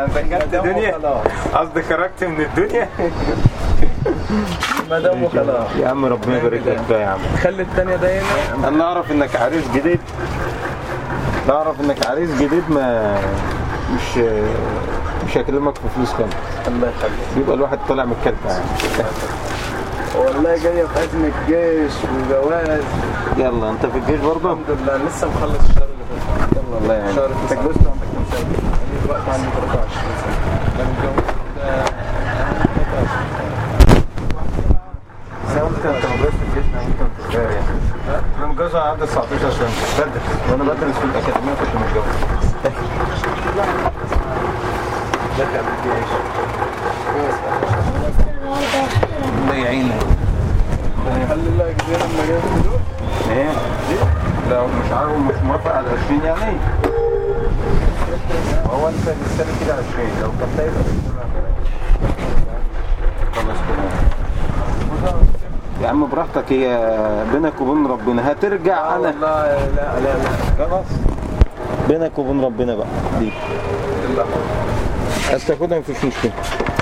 دخلت الدنيا قصدي خرجت من الدنيا مدام وخلاص يا عم ربنا يبارك لك فيها يا عم خلي التانية دايما انا اعرف انك عريس جديد لا اعرف انك عريس جديد ما مش مش هكلمك في فلوس خالص الله يخليك بيبقى الواحد طالع من الكلفة يعني والله جاية في أزمة جيش وجواز يلا انت في الجيش برضه الحمد لله لسه مخلص الشهر اللي فات يلا الله يعينك شهر انت تسعة. اتجوزت عندك كام سنة؟ أنا دلوقتي عندي 23 سنة أنا متجوز سنة انت انت مدرس في الجيش انا انت كنت صغير يعني انا متجوز وانا عندي 19 سنة بدرس وانا بدرس في الأكاديمية كنت متجوز دخل الجيش الله يعينك الحمد لله كتير لما جاي فلوس ايه لو مش عارف مش موافق على 20 يعني هو انت السنه كده 20 لو كان طيب خلاص كده يا عم براحتك هي بينك وبين ربنا هترجع آه انا والله لا لا لا خلاص بينك وبين ربنا بقى دي بالله عايز تاخدها مفيش مشكله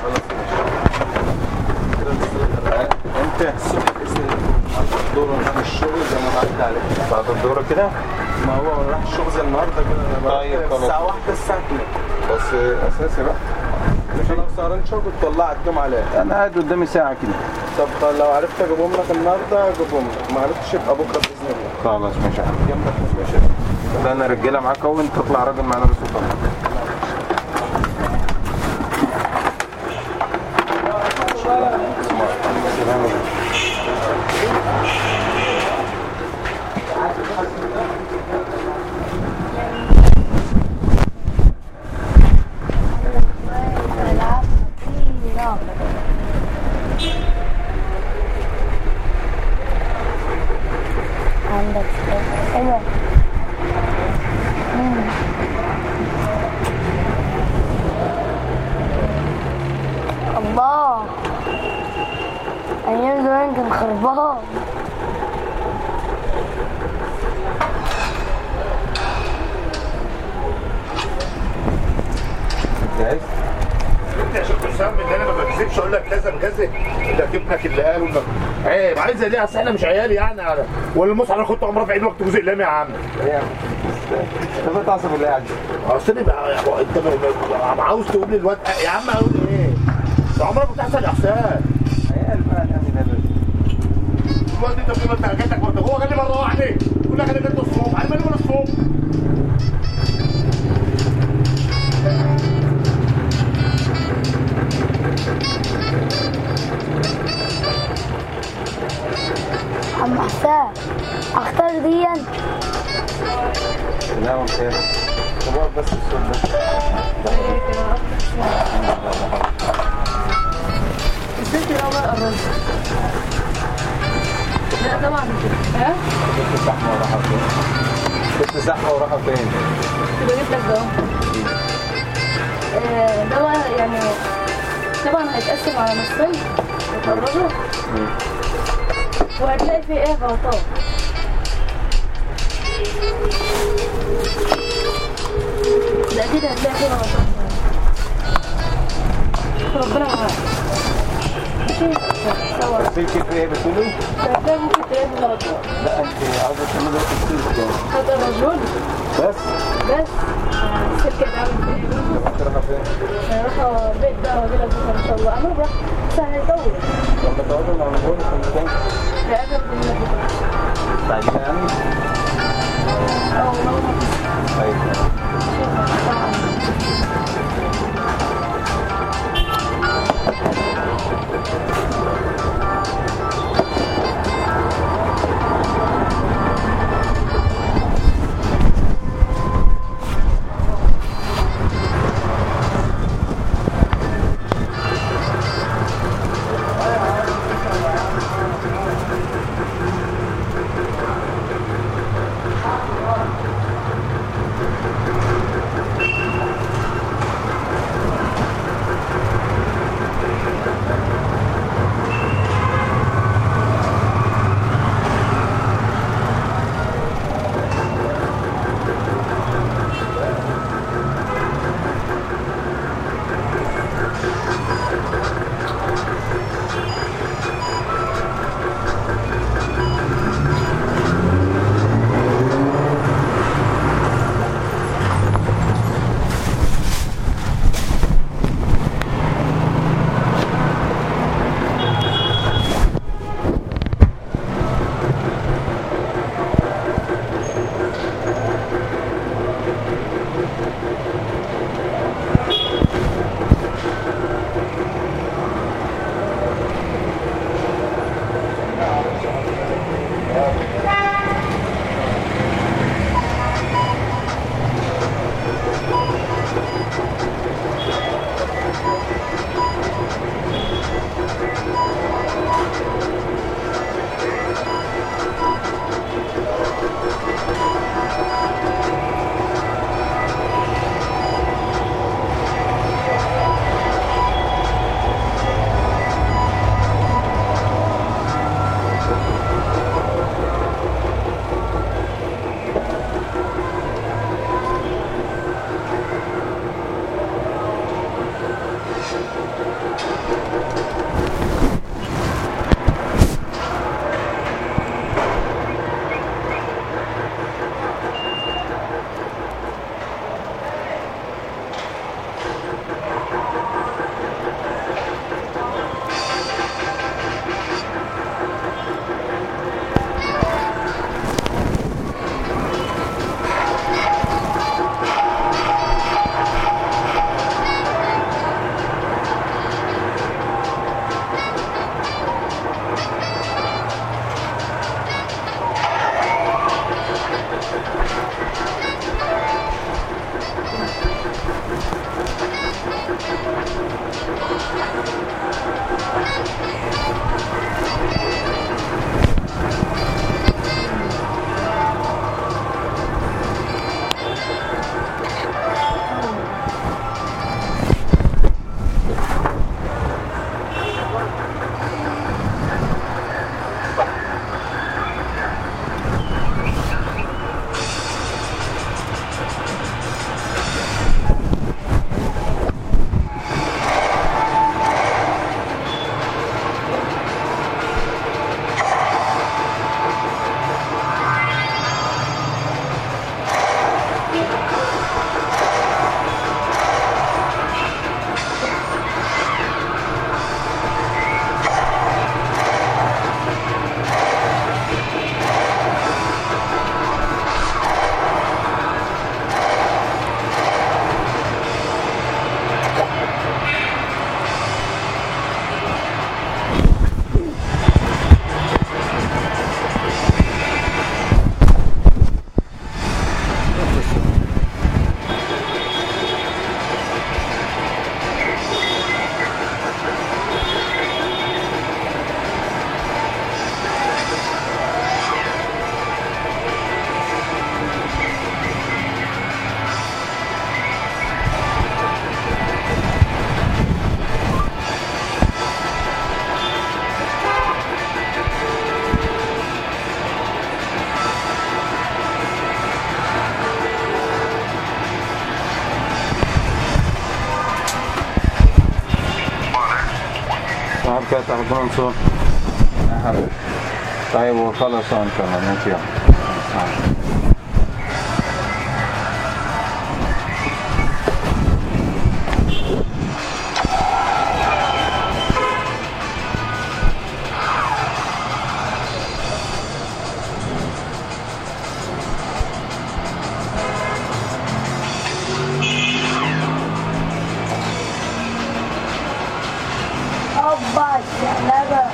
انت دور من الشغل زي ما بعد عليك بعد الدوره كده ما هو راح الشغل زي النهارده كده انا طيب، بروح خلاص. الساعة 1 الساعة 2 بس اساسي بقى مش انا سهران شغل طلع الجمعة عليها انا قاعد قدامي ساعه كده طب لو عرفت اجيبهم لك النهارده اجيبهم لك ما عرفتش يبقى بكره باذن الله خلاص ماشي يا عم جنبك مش ماشي ده انا رجاله معاك اهو وانت تطلع راجل معانا بس وخلاص عندك ايوه مم. الله ايام زمان كان خربان جاهز انت يا شيخ حسام ان انا ما بكذبش اقول لك كذا بكذا ده ابنك اللي قال ولا عيب عايزه دي اصل احنا مش عيال يعني على ولا المصحف انا كنت عمره في عيد وقت جزء لام يا عم انت بتعصب اللي قاعد اصل انا بقى- انت ب- ب- عاوز تقول لي الواد يا عم اقول ايه ده عمرك ما بتحصل يا حسام عيال بقى نعمل ايه الواد انت بتقول انت جاتك وانت هو جالي مره واحده كل حاجه جت الصوم عارف مالي ولا الصوم عم حسام اختار دي لا وخير طب اقعد بس الصوت ده الست الأول الرز لا طبعا ها كنت زحمه وراحه فين كنت زحمه وراحه فين كده جبت لك ده آه، ده بقى يعني طبعا هيتقسم على نصين وتقربه وهتلاقي فيه ايه غلطات ده اكيد هتلاقي فيه غلطات ربنا معاك ماشي سوا في كيف ايه بتقولي هتلاقي ممكن تلاقي فيه غلطات لا انت عاوزه تعملي ده في السيف هذا الرجل بس بس آه، السلك ده عامل ايه انت رايحه فين هنروح البيت بقى واجي لك بكره ان شاء الله انا بروح سهل يطول لما تقعدوا مع نقول في المكان لا اجل من بكره بعدين يعني اه والله طيب كده تاخدوها نصور يا حبيبي طيب وخلص ان شاء الله ماشي يلا هوبا الشقلبة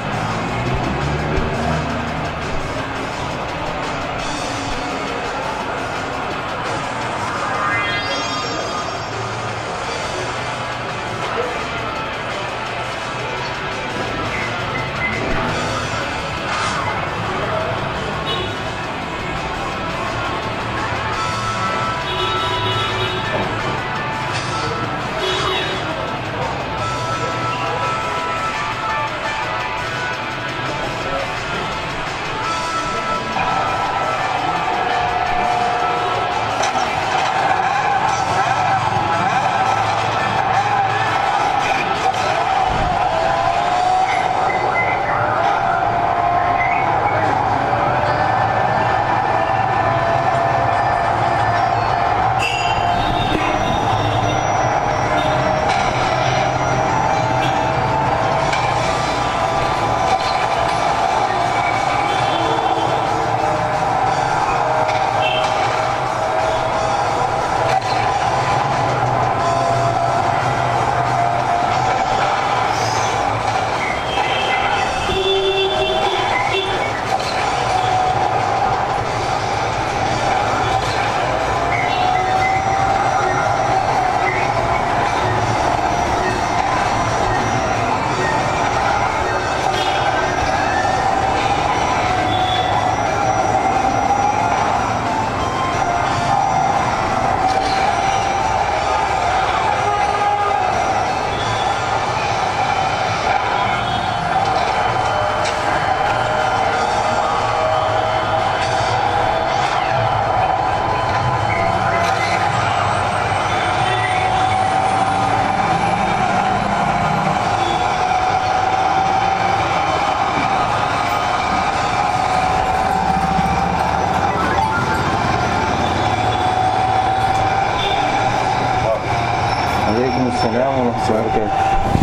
عليكم السلام ورحمة الله وبركاته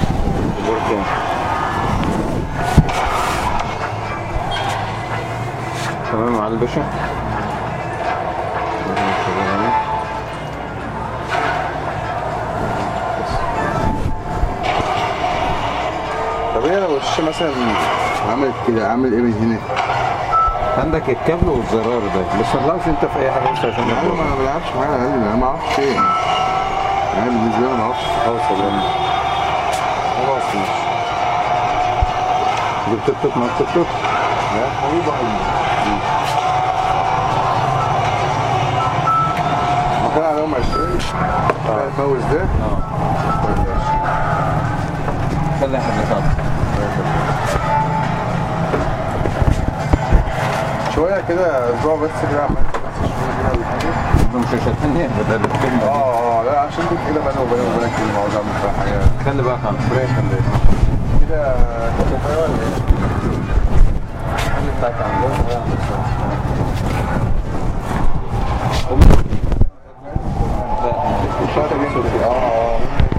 أخبارك إيه؟ تمام يا علي باشا طب ايه لو الشاشه مثلا عملت كده عامل ايه من هنا؟ عندك الكابل والزرار ده بس ما تلعبش انت في اي حاجه بس عشان انا نبقى ما بلعبش معايا على الاقل انا ما اعرفش ايه انا بالنسبه لي ما اعرفش اوصل يعني خلاص ماشي جبت التوت مع التوت لا حبيبي واحد كان عليهم 20 الموز ده اه خلي حد يتعب شويه كده اسبوع بس كده عملت بس شويه كده ولا حاجه ده مش عشان تانية بدل الكلمة دي اه اه لا عشان دي كده بيني وبيني وبينك كده ما عاوز اعمل فيها حاجه خلي بالك عن ربنا يخليك كده كنت حاجه ولا ايه؟ الحل بتاعك عندنا الشاطر دي اه اه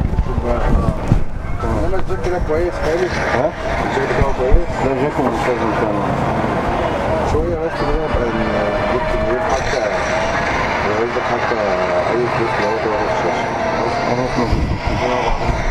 انما الزيت كده كويس خالص ها؟ الزيت بتاعه كويس ده جاكم ممتاز ان شاء الله شويه بس كده يبقى الزيت كبير حتى لو عايزك حتى اي فلوس لو هو واخد الشاشه خلاص مظبوط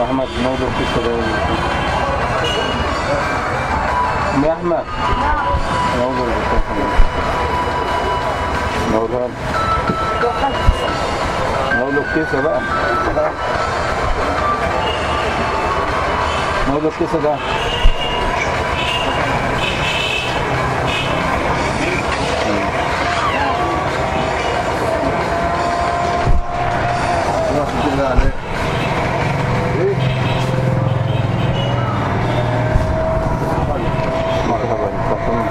يا احمد نوضر الكيسه ده ام يا احمد نوضر الكيسه ده نوضر نوضر الكيسه بقى نوضر الكيسه ده رحمة الله عليك ايه مرحبا تفضل.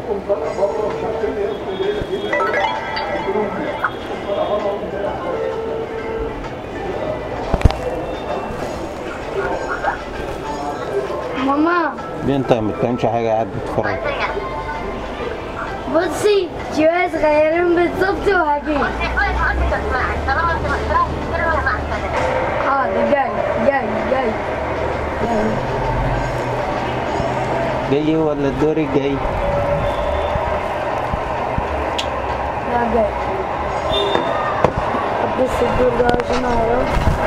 ماما ليه انت ما بتعملش حاجه قاعد بتتفرج بصي شوية صغيرين بالظبط وهجيب حاضر جاي جاي جاي جاي جاي ولا الدور الجاي لا جاي بس الدور ده عشان اعرف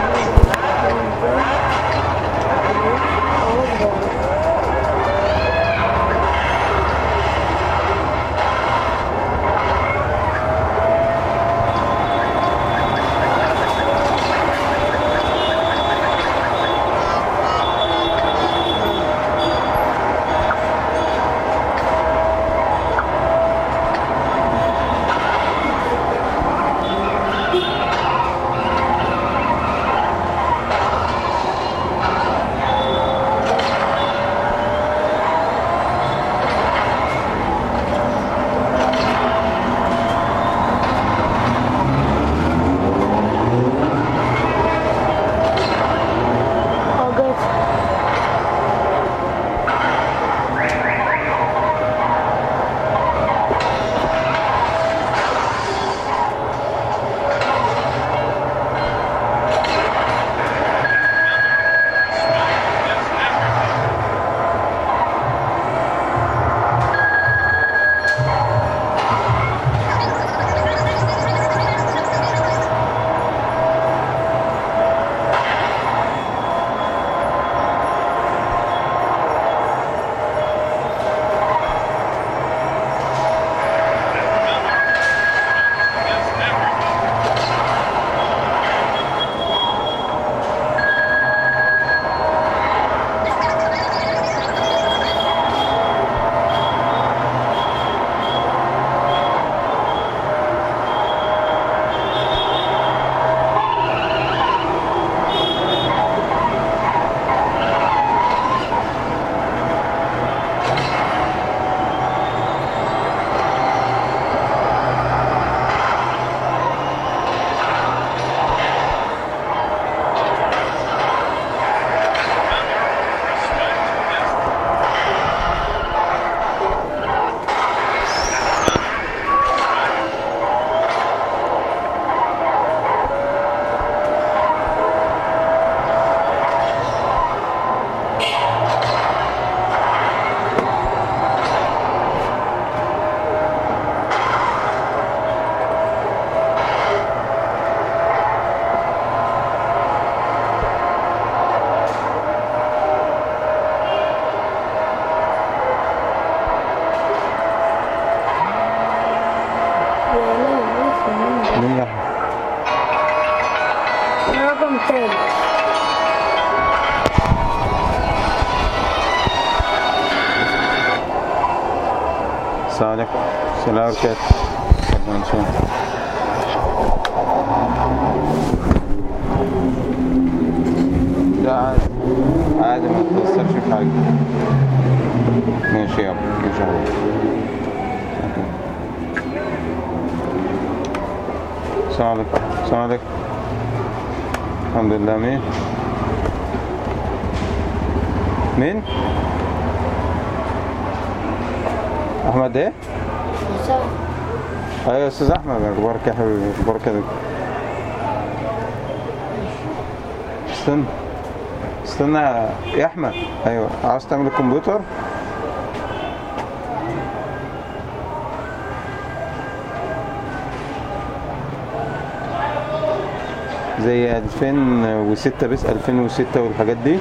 اه جاي مين يا أحمد؟ رقم تاني السلام عليكم السلام عليكم اتفضل نشوف لا عادي عادي ما تأثرش في حاجة ماشي يابا ماشي يا حبيبي السلام عليكم السلام عليكم الحمد لله مين مين احمد ايه ايوه يا استاذ احمد اخبارك يا حبيبي اخبارك يا دكتور استنى استنى يا احمد ايوه عاوز تعمل الكمبيوتر زي 2006 بس 2006 والحاجات دي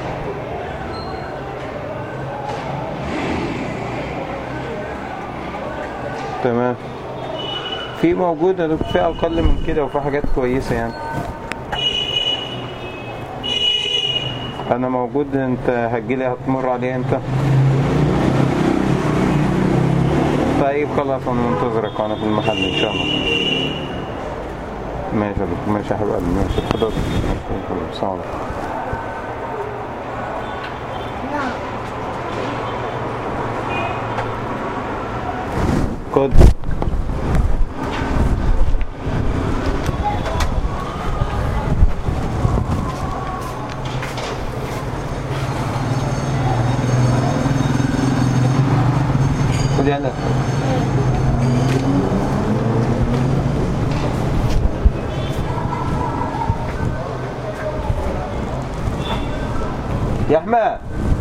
تمام في موجودة ده في أقل من كده وفي حاجات كويسة يعني أنا موجود أنت هتجيلي هتمر عليه أنت طيب خلاص أنا منتظرك وأنا في المحل إن شاء الله ماشي يا دكتور ماشي يا حبيب قلبي ماشي اتفضل ماشي اتفضل. السلام عليكم خد خد هنا يا احمد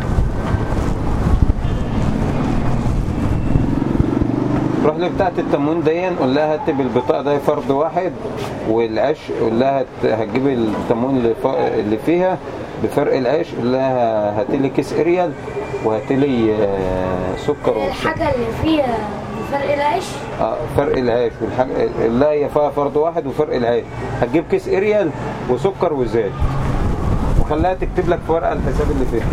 روح لي بتاعت التموين دي قول لها هات بالبطاقه ده فرد واحد والعيش قول لها هت- هتجيب التموين اللي, فا- اللي فيها بفرق العيش قول لها هات لي كيس اريال وهات لي آه، سكر وش- الحاجة اللي فيها بفرق العيش آه، فرق العيش والحاجة لا هي فيها فرد واحد وفرق العيش هتجيب كيس اريال وسكر وزيت وخليها تكتب لك في ورقه الحساب اللي فيها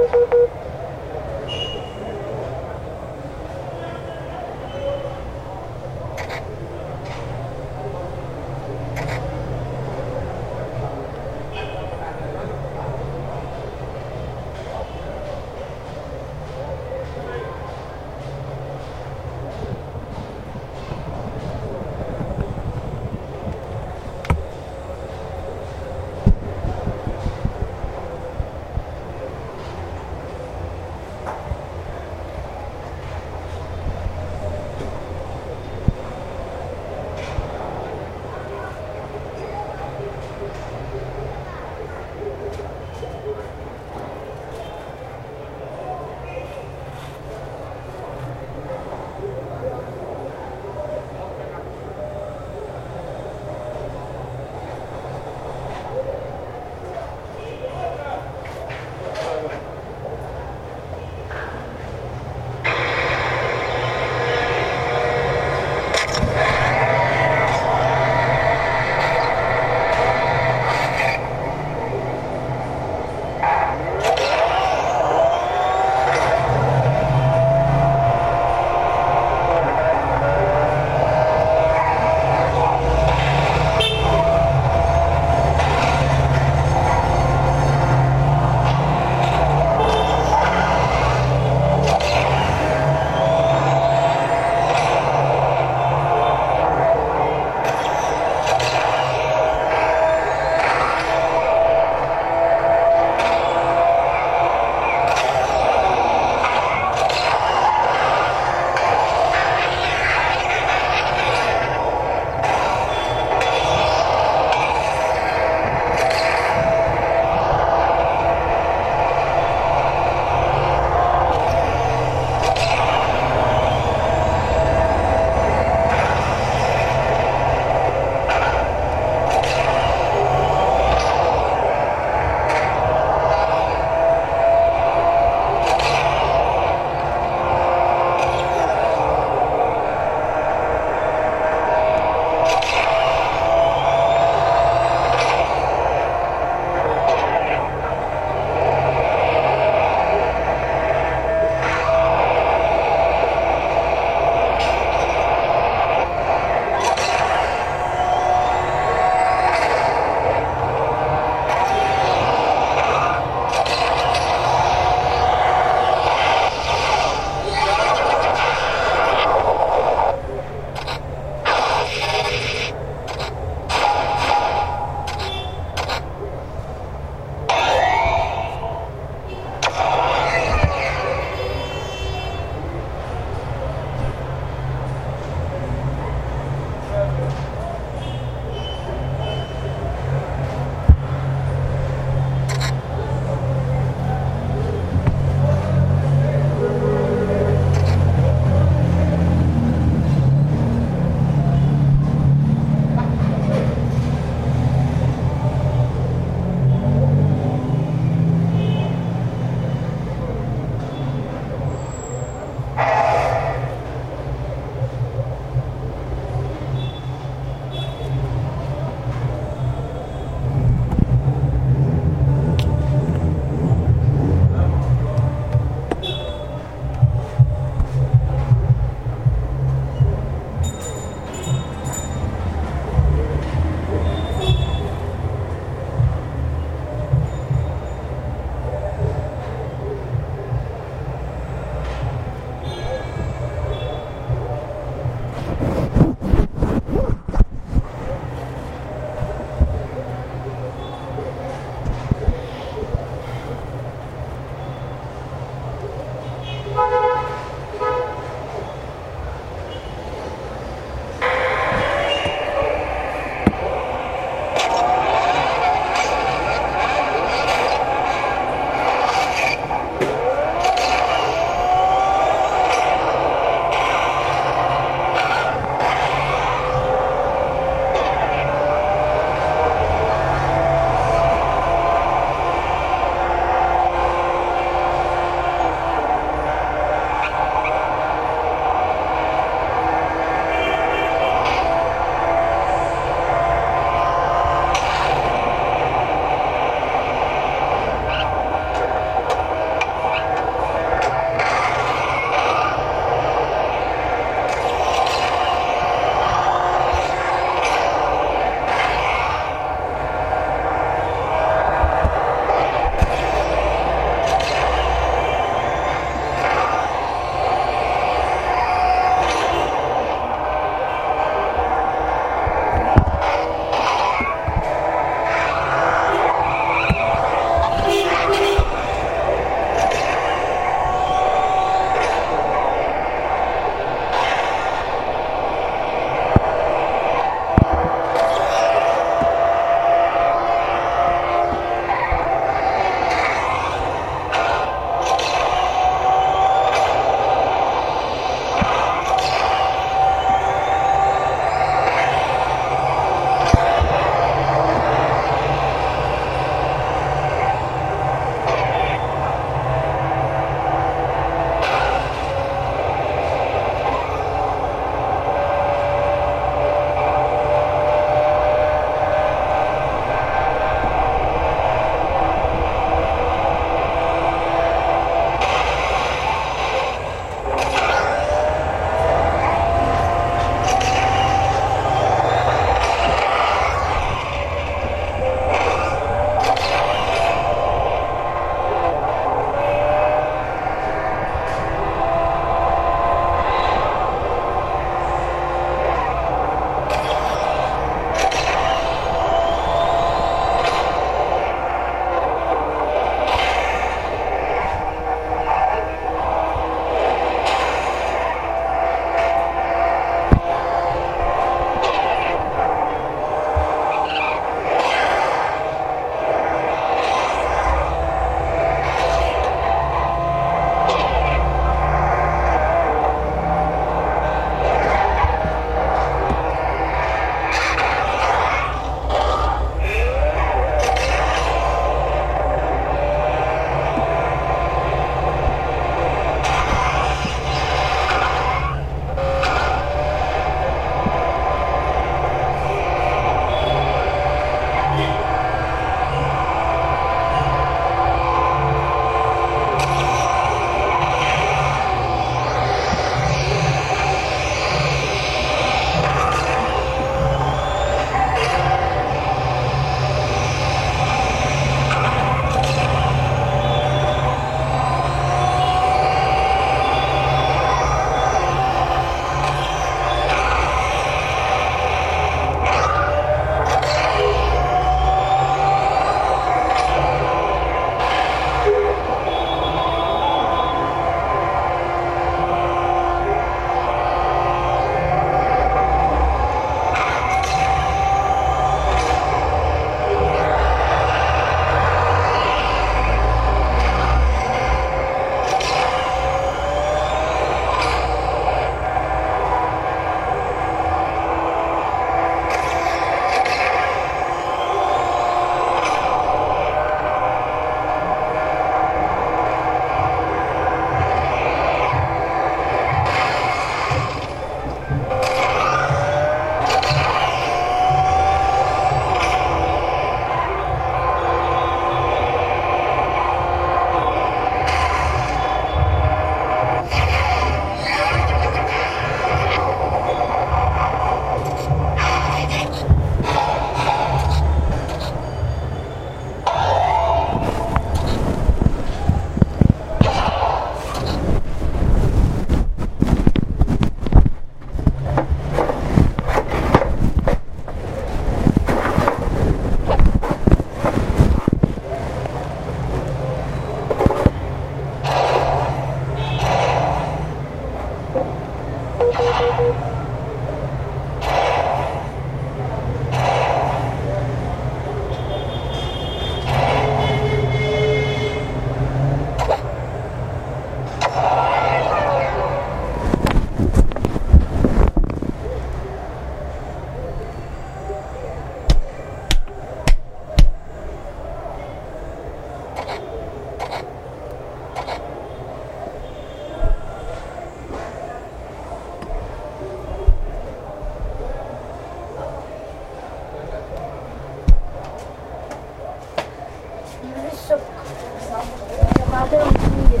السكر بعدين ممكن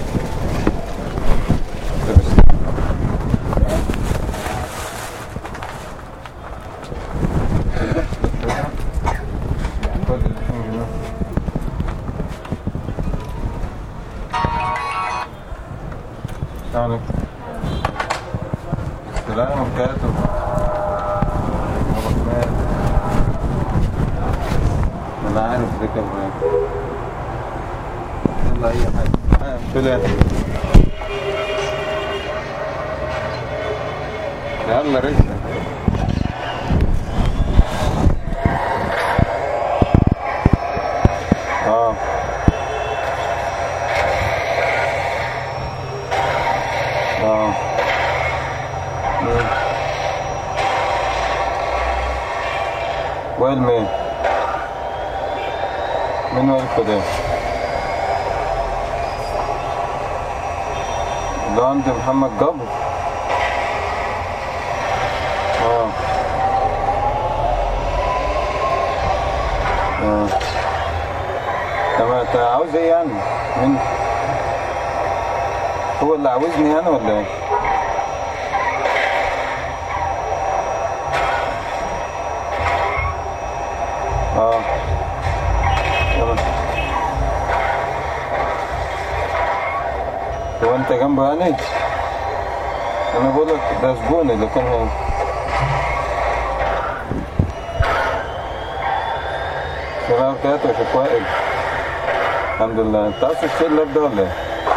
السلام السلام وبركاته الرحمن انا عارف دي كمان يلا اي حاجه آه، سلام يلا رجع اه اه مين وين مين مين والكو ده ده عند محمد جبر اه اه تمام انت عاوز ايه يعني مين هو اللي عاوزني انا ولا ايه اه تمام هو انت جنبه يعني انا بقول لك ده زبون اللي كان هنا سلام عليكم يا شيخ وائل الحمد لله انت عاوز تشتري اللاب ده ولا ايه؟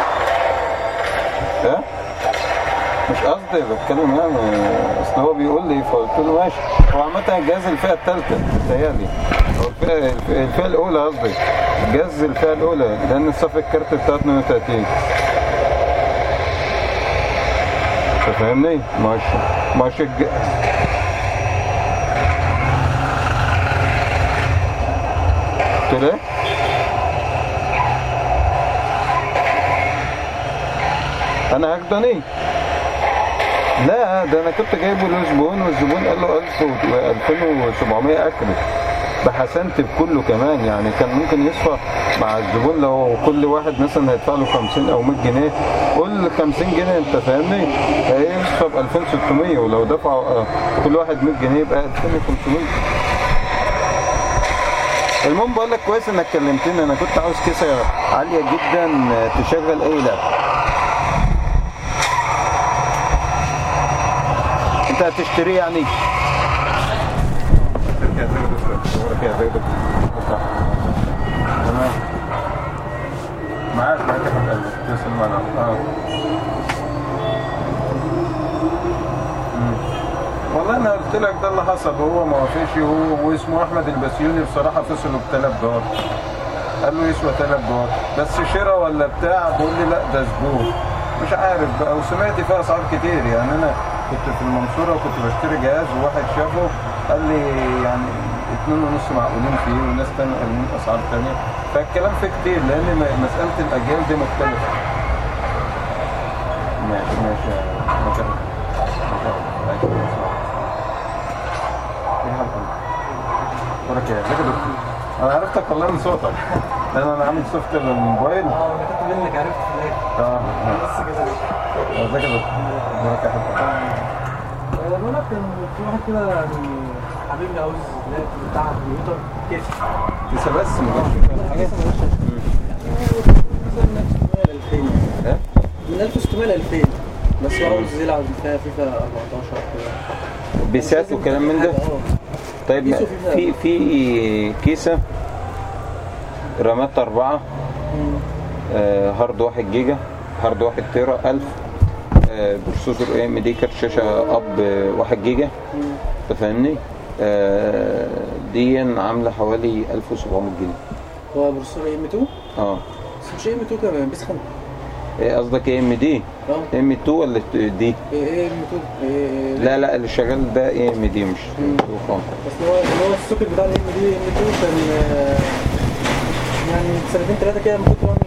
ايه؟ مش قصدي بتكلم يعني اصل هو بيقول لي فقلت له ماشي هو عامة الجهاز الفئة الثالثة بتهيألي هو الفئة الفئة الفئة الأولى قصدي جهاز الفئة الأولى لأن صف الكارت بتاع 32 أنت فاهمني؟ مش مش الج... قلت له ايه؟ انا هاخدني لا ده انا كنت جايبه للزبون والزبون قال له 1000 و 2700 اكله بحسنت بكله كمان يعني كان ممكن يصفى مع الزبون لو كل واحد مثلا هيدفع له 50 او 100 جنيه قول 50 جنيه انت فاهمني هيصفى ب 2600 ولو دفعوا آه، كل واحد 100 جنيه يبقى 2500 المهم بقول لك كويس انك كلمتني انا كنت عاوز كيسه عاليه جدا تشغل اي لعبه انت هتشتريه يعني تمام معاك معاك يا حبيبي تسلم معنا اه مم. والله انا قلت لك ده اللي حصل هو ما وافقش هو واسمه احمد البسيوني بصراحه فصلوا ب 3000 دولار قال له يسوى 3000 دولار بس شراء ولا بتاع بيقول لي لا ده زبون مش عارف بقى وسمعت فيها اسعار كتير يعني انا كنت في المنصوره وكنت بشتري جهاز وواحد شافه قال لي يعني اتنين ونص معقولين فيه وناس تانية قالوا لي اسعار تانية فالكلام فيه كتير لان م- مساله الاجيال دي مختلفه ماشي ماشي ماشي ماشي ايه حالك اخبارك ايه ازيك يا دكتور انا عرفتك والله من صوتك لان انا عامل سوفت للموبايل اه انا كنت منك عرفت في الاخر اه بس كده ازيك يا دكتور اخبارك يا حبيبي بقول لك كان في واحد كده يعني حبيبي عاوز لاب بتاع كمبيوتر كيس لسه بس ما جابش فيها حاجه ايه من 1600 ل 2000 بس هو عاوز يلعب فيها فيفا 14 كده بيسات وكلام من ده اه طيب كيسه فيفا. في في كيسه رامات أربعة آه هارد واحد جيجا هارد واحد تيرا ألف آه بروسيسور اي ام دي كارت شاشة اب آه، واحد جيجا انت فاهمني آه دي عاملة حوالي 1700 جنيه هو بروسيسور ام 2 اه بس مش ام 2 كمان بيسخن إيه قصدك اي ام دي اه ام 2 ولا دي ايه ام 2 لا لا اللي شغال ده اي ام دي مش مم. M2 خالص بس هو اللي هو السوكت بتاع الام دي ام 2 كان آه، يعني سنتين ثلاثه كده المفروض يعمل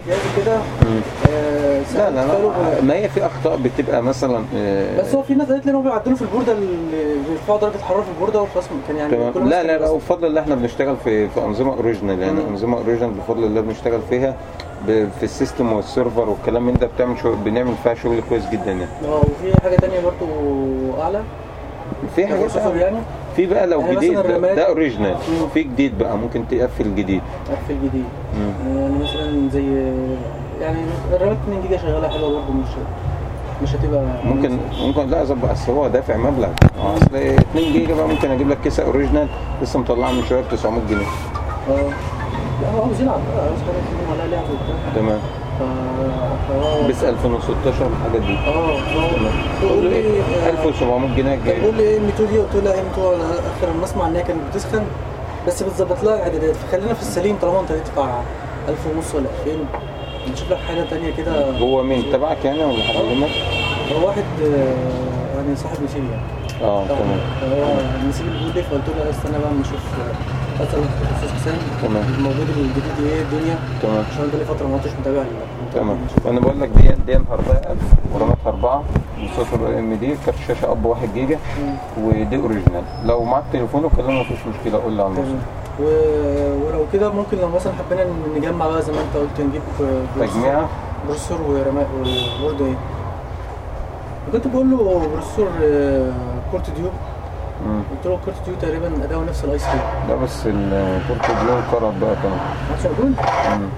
جهازي كده مم. آه، لا لا سألته لا ما هي في اخطاء بتبقى مثلا آه، بس هو في ناس قالت لي انهم بيعدلوا في البورده اللي بيرفعوا درجه الحراره في البورده وخلاص كان يعني كل تمام الناس لا لا كانت لا بس- وبفضل الله احنا بنشتغل في في انظمه اوريجينال يعني مم. انظمه اوريجينال بفضل الله بنشتغل فيها ب- في السيستم والسيرفر والكلام من ده بتعمل شغل بنعمل فيها شغل كويس جدا يعني اه وفي حاجه تانية برضو اعلى في حاجات بروسيسور يعني في بقى لو يعني جديد مثلا ده, الرامات- ده اوريجينال مم. في جديد بقى ممكن تقفل جديد في الجديد مم. يعني مثلا زي يعني الرامات 2 جيجا شغاله حلوه برضو مش مش هتبقى ممكن ممكن لا اظبط اصل هو دافع مبلغ آه، اصل 2 جيجا بقى ممكن اجيب لك كيسه اوريجينال لسه مطلعها من شويه ب 900 جنيه اه لا هو عاوز يلعب بقى عاوز حاجه تكون عليها لعب وبتاع تمام ف- فهو بس 2016 الحاجات دي اه فهو تمام بيقول قول لي لي آه، 1700 جنيه كان بيقول لي ايه ام 2 دي قلت له لا ام 2 انا اخر ما اسمع ان هي كانت بتسخن بس بتظبط لها اعدادات فخلينا في السليم طالما انت هتدفع 1000 ونص ولا 2000 نشوف لك حاجه تانية كده هو مين تبعك يعني ولا حد منك؟ هو واحد آه، يعني صاحب نسيب يعني اه تمام هو نسيب بيقول لي فقلت له لا استنى بقى اما اشوف آه، اسال الاستاذ حسام تمام. الموجود الجديد ايه الدنيا تمام عشان انا بقالي فتره ما كنتش متابع ال- تمام نشوف. انا بقول لك دي دي هاردها 1000 وراماتها 4 بروسيسور ام دي كارت شاشه اب 1 جيجا ودي اوريجينال لو معاك تليفون وكلمه مفيش مشكله قول لي على النص تمام و... ولو كده ممكن لو مثلا حبينا نجمع بقى زي ما انت قلت نجيب آه، بروسيسور- تجميعه بروسيسور ورماء وورد ايه كنت بقول له بروسيسور آه، كورت ديو مم. قلت له كورت ديو تقريبا اداؤه نفس الاي 3 لا بس الكورت ديون قرض بقى كمان عشان اقول مم.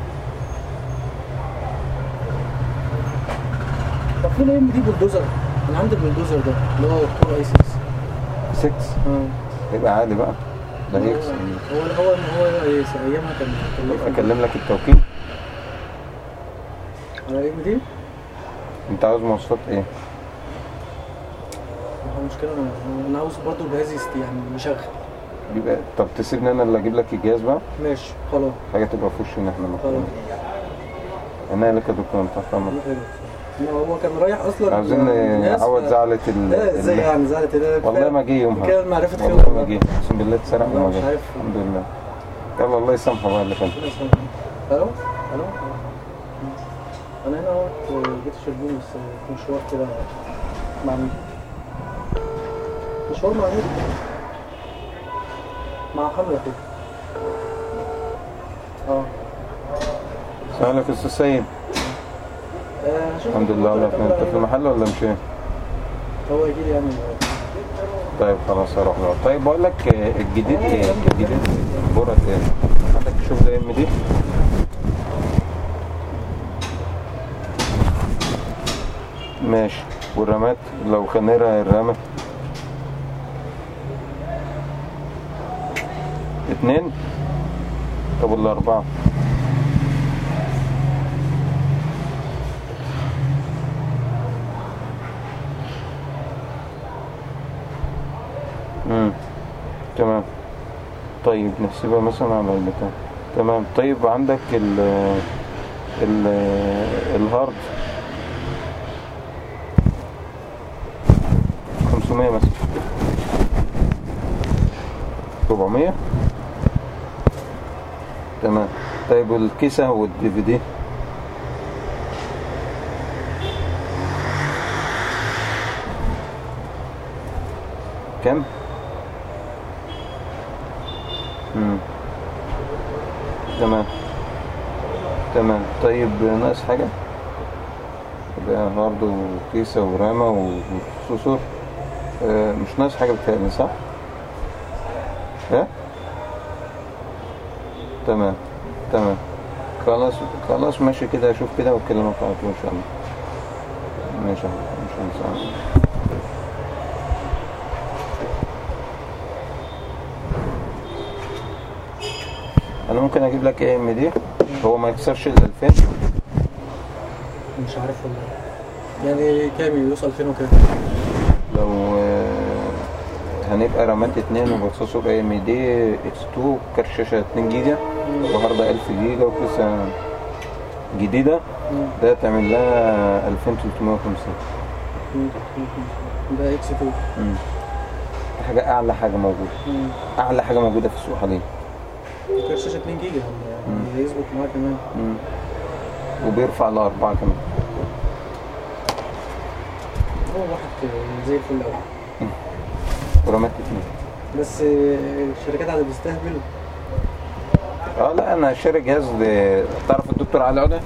طب فين ام دي بولدوزر انا عندي البولدوزر ده اللي هو كور اي 6 6 اه يبقى عادي بقى ده هو هيكس هو هو هو ايامها كان كان اكلم لك التوكيل على ام دي انت عاوز مواصفات ايه؟ هو المشكله انا انا عاوز برضه الجهاز يست يعني يشغل بيبقى طب تسيبني انا اللي اجيب لك الجهاز بقى ماشي خلاص حاجه تبقى في وشنا احنا خلاص مكتوبة. انا لك يا دكتور انت فاهم حلو. هو كان رايح اصلا عاوزين الناس نعوض ف- زعلة ال لا ازاي ال- يعني زعلت ده والله ما جه يومها كده معرفة خير والله ما جه اقسم بالله اتسرق والله وما مش جه عارف. الحمد لله يلا الله يسامحه بقى اللي كان الو الو انا هنا اهوت جيت الشربين بس في مشوار كده مع مين؟ مشوار مع مين؟ مع محمد اخوك اه السلام عليكم استاذ سيد آه، هشوف الحمد لله الله يكرمك انت في المحل ولا مش ايه؟ هو يجي لي يعني طيب خلاص هروح له طيب بقول لك آه، الجديد ايه؟ الجديد بورت ايه؟ عندك الشغل ام دي؟ ماشي والرامات لو خنيرة الرامة اتنين طب الأربعة امم تمام طيب نحسبها مثلا على البتاع تمام طيب عندك ال ال الهارد 500 مثلا 400 تمام طيب والكيسة والدي في دي كم؟ مم. تمام تمام طيب ناقص حاجة؟ يبقى هارد وكيسة ورامة وبروسيسور آه، مش ناقص حاجة بتهيألي صح؟ ها؟ تمام تمام خلاص خلاص ماشي كده اشوف كده واكلمك على طول ان شاء الله ماشي يا حبيبي، ان شاء الله انا ممكن اجيب لك ايه ام دي هو ما يكسرش ال 2000 مش عارف والله يعني كام يوصل فين وكده لو آه، هنبقى رامات اتنين وبروسيسور اي ام دي اكس 2 كارت شاشة 2 جيجا وهارد 1000 جيجا وكيسة جديدة ده تعمل لها 2350 ده اكس 2 مم. حاجة أعلى حاجة موجودة أعلى حاجة موجودة في السوق حاليا كارت شاشه 2 جيجا يعني يظبط معاك كمان مم. وبيرفع لأربعة كمان هو واحد زي الفل قوي ورمات اتنين بس الشركات قاعده بتستهبل اه لا انا شاري جهاز ل- تعرف الدكتور علي علا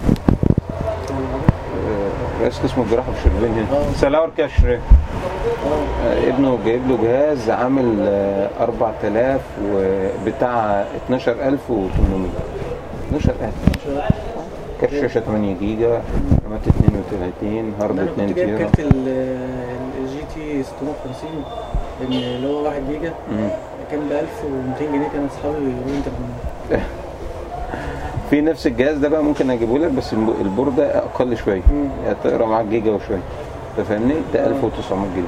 آه، رئيس قسم الجراحه في الشربين هنا آه. سلاور كشر آه، ابنه جايب له جهاز عامل آه، 4000 وبتاع 12800 12000 كارت شاشه 8 جيجا رامات 32 هارد انا 2 كنت جايب تيرا كارت الجي تي 650 اللي هو 1 جيجا مم. كان ب 1200 جنيه كان اصحابي بيقولوا لي انت مجنون. في نفس الجهاز ده بقى ممكن اجيبه لك بس الب- البورده اقل شويه مم. يعني تقرا معاك جيجا وشويه انت فاهمني ده 1900 جنيه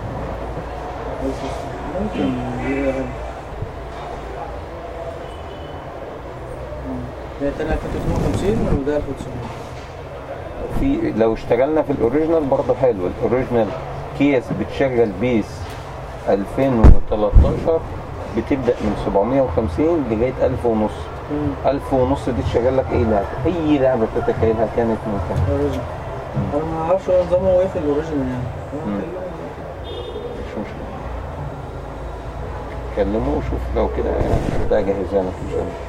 بس ممكن يبقى غالي. مم. ده التاني 1350 وده 1900 في لو اشتغلنا في الاوريجينال برضه حلو الاوريجينال كيس بتشغل بيس 2013 بتبدا من 750 لغايه 1000 ونص مم. 1000 ونص دي تشغل لك اي لعبه اي لعبه تتخيلها كانت ممكن اوريجينال انا ما اعرفش هو نظامه ايه في الاوريجينال يعني مم. هو مش مشكله كلمه وشوف لو كده ده جاهزها لك ان شاء الله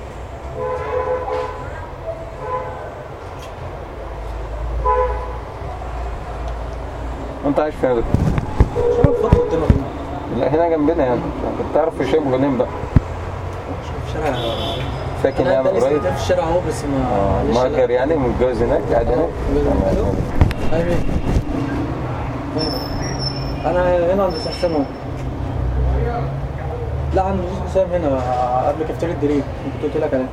انت عايش فين يا دكتور؟ شباب خط قدامك هنا. لا هنا جنبنا يعني كنت تعرف في شيخ غنيم بقى في شارع ساكن انا يعني ده قريب في الشارع اهو بس ما اه معلش مهاجر لا. يعني متجوز هناك قاعد هناك تمام. ايوه انا هنا عند استاذ حسام اهو لا عند استاذ حسام هنا قبل كافتيريا الدريم كنت قلت لك عليه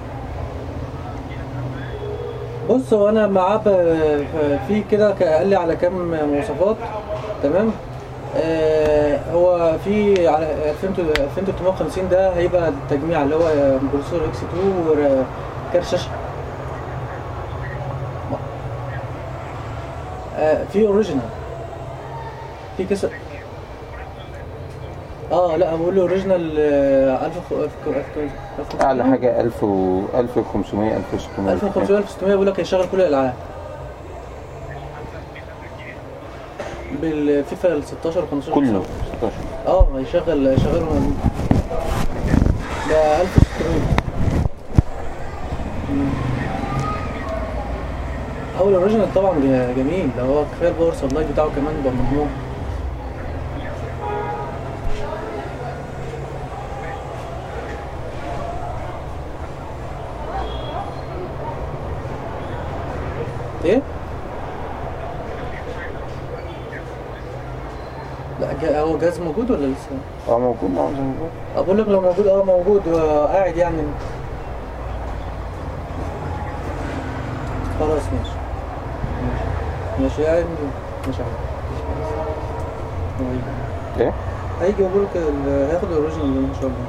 بص هو انا معاه ب- في كده ك- قال لي على كام مواصفات تمام آه هو في على 2350 ده هيبقى التجميع اللي هو بروسيسور اكس 2 وكارت شاشه آه في اوريجينال في كسر اه لا بقول له اوريجينال 1000 اعلى حاجه 1000 و 1500 1600 1500 1600 بيقول لك هيشغل كل الالعاب بالفيفا ال 16 و 15 كله 16 اه هيشغل هيشغلهم ده 1600 مم. هو الاوريجينال طبعا ج- جميل ده هو كفايه الباور سبلاي بتاعه كمان يبقى مضمون ايه؟ لا جا- هو جهاز موجود ولا لسه؟ اه موجود معظم موجود اقول لك لو موجود اه موجود آه، قاعد يعني خلاص ماشي ماشي ماشي يعني ماشي عادي. هو هيجي. ايه هيجي يقول لك ال- هياخد الاوريجينال ده ان شاء الله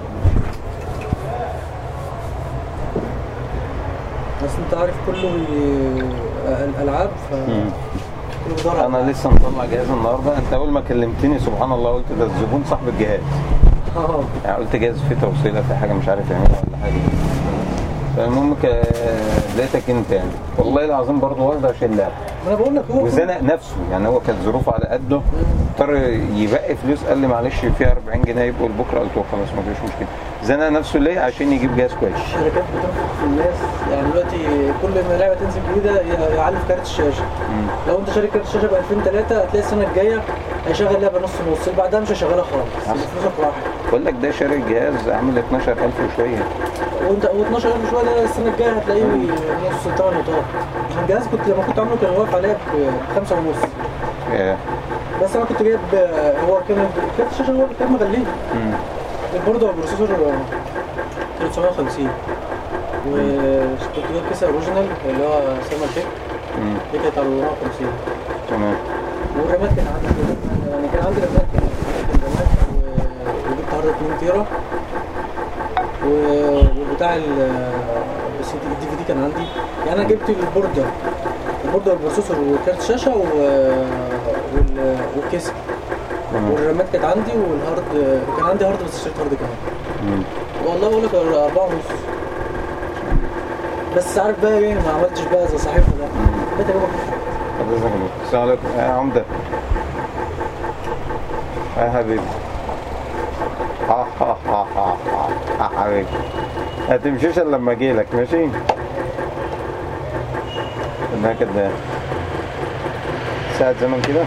بس انت عارف كله بي- الالعاب ف مم. كله بيدور على انا لسه مطلع جهاز النهارده انت اول ما كلمتني سبحان الله قلت ده الزبون صاحب الجهاز اه يعني قلت جهاز فيه توصيله في حاجه مش عارف يعملها ولا حاجه فالمهم ك- لقيتك انت يعني والله العظيم برضه واخده عشان لعب ما انا بقول لك هو وزنق نفسه يعني هو كانت ظروفه على قده اضطر يبقى فلوس قال لي معلش فيها 40 جنيه يبقوا لبكره قلت له خلاص ما فيش مشكله زنق نفسه ليه عشان يجيب جهاز كويس الشركات بتنفق في الناس يعني دلوقتي كل ما لعبه تنزل جديده ي- يعلي في كارت الشاشه لو انت شاري كارت الشاشه ب 2003 هتلاقي السنه الجايه هيشغل لعبه نص نص اللي بعدها مش هيشغلها خالص حصل. فلوسك راحت بقول لك ده شاري جهاز عامل 12000 وشويه وانت و12000 شويه ده السنه الجايه هتلاقيه نص ثمن نطاق الجهاز كنت لما كنت عامله كان واقف عليا بخمسة ونص آه. بس انا كنت جايب هو كان كارت الشاشه هو اللي كان مغليه مم. البوردة والبروسيسور 950 وكنت جايب كيسة اوريجينال اللي هو سيما تك مم. دي كانت على 450 تمام والرامات كان عندي يعني كان عندي رامات كان كان رامات و- وجبت هارد 2 تيرا و- وبتاع ال- السي دي الدي في دي كان عندي يعني انا جبت البوردة البوردة والبروسيسور وكارت شاشة و- وال- والكيسة تمام والرامات كانت عندي والهارد كان عندي هارد بس اشتريت هارد كمان مم. والله بقول لك أربعة ونص بس عارف بقى ايه ما عملتش بقى زي صاحبنا ده حبيت اجيبها حضرتك يا دكتور. السلام عليكم يا عمدة يا حبيبي ها ها ها ها ها ها حبيبي ما تمشيش الا لما اجي لك ماشي كده كده ساعة زمن كده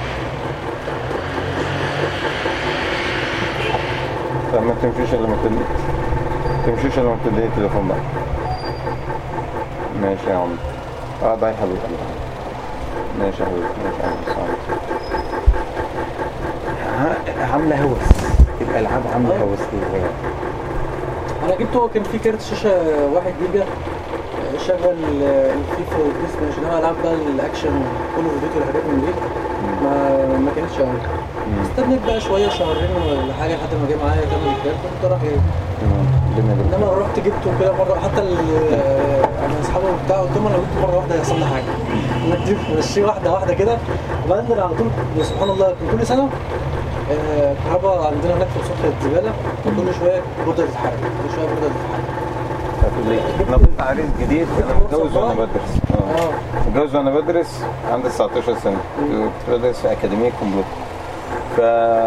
طب ما تمشيش الا لما تدي تمشيش الا لما تدي التليفون بقى ماشي يا عمدة اه باي حبيبي ماشي يا حبيبي ماشي يا حبيبي السلام عليكم. ها- عاملة هوس الألعاب عاملة هوس كده انا جبته كان في كارت شاشه 1 جيجا آه، شغل آه، الفيفا والبيس مش انما العاب بقى الاكشن كل فيديو والحاجات من دي ما ما كانتش قوي استنيت بقى شويه شهرين ولا حاجه لحد ما جه معايا تمن الكارت كنت راح جايبه انما لو رحت جبته كده مره حتى ال- آه، انا اصحابي بتاع قلت لهم انا جبت مره واحده هيحصل لي حاجه نديك مشي واحده واحده كده وبنزل على طول سبحان الله كان كل سنه آه، كهرباء عندنا هناك في سطح الزباله وكل شويه بوردة تتحرك كل شويه بوردة تتحرك انا كنت عريس جديد انا متجوز وانا بدرس اه اه متجوز وانا بدرس عندي 19 سنه كنت بدرس في اكاديميه كمبيوتر ف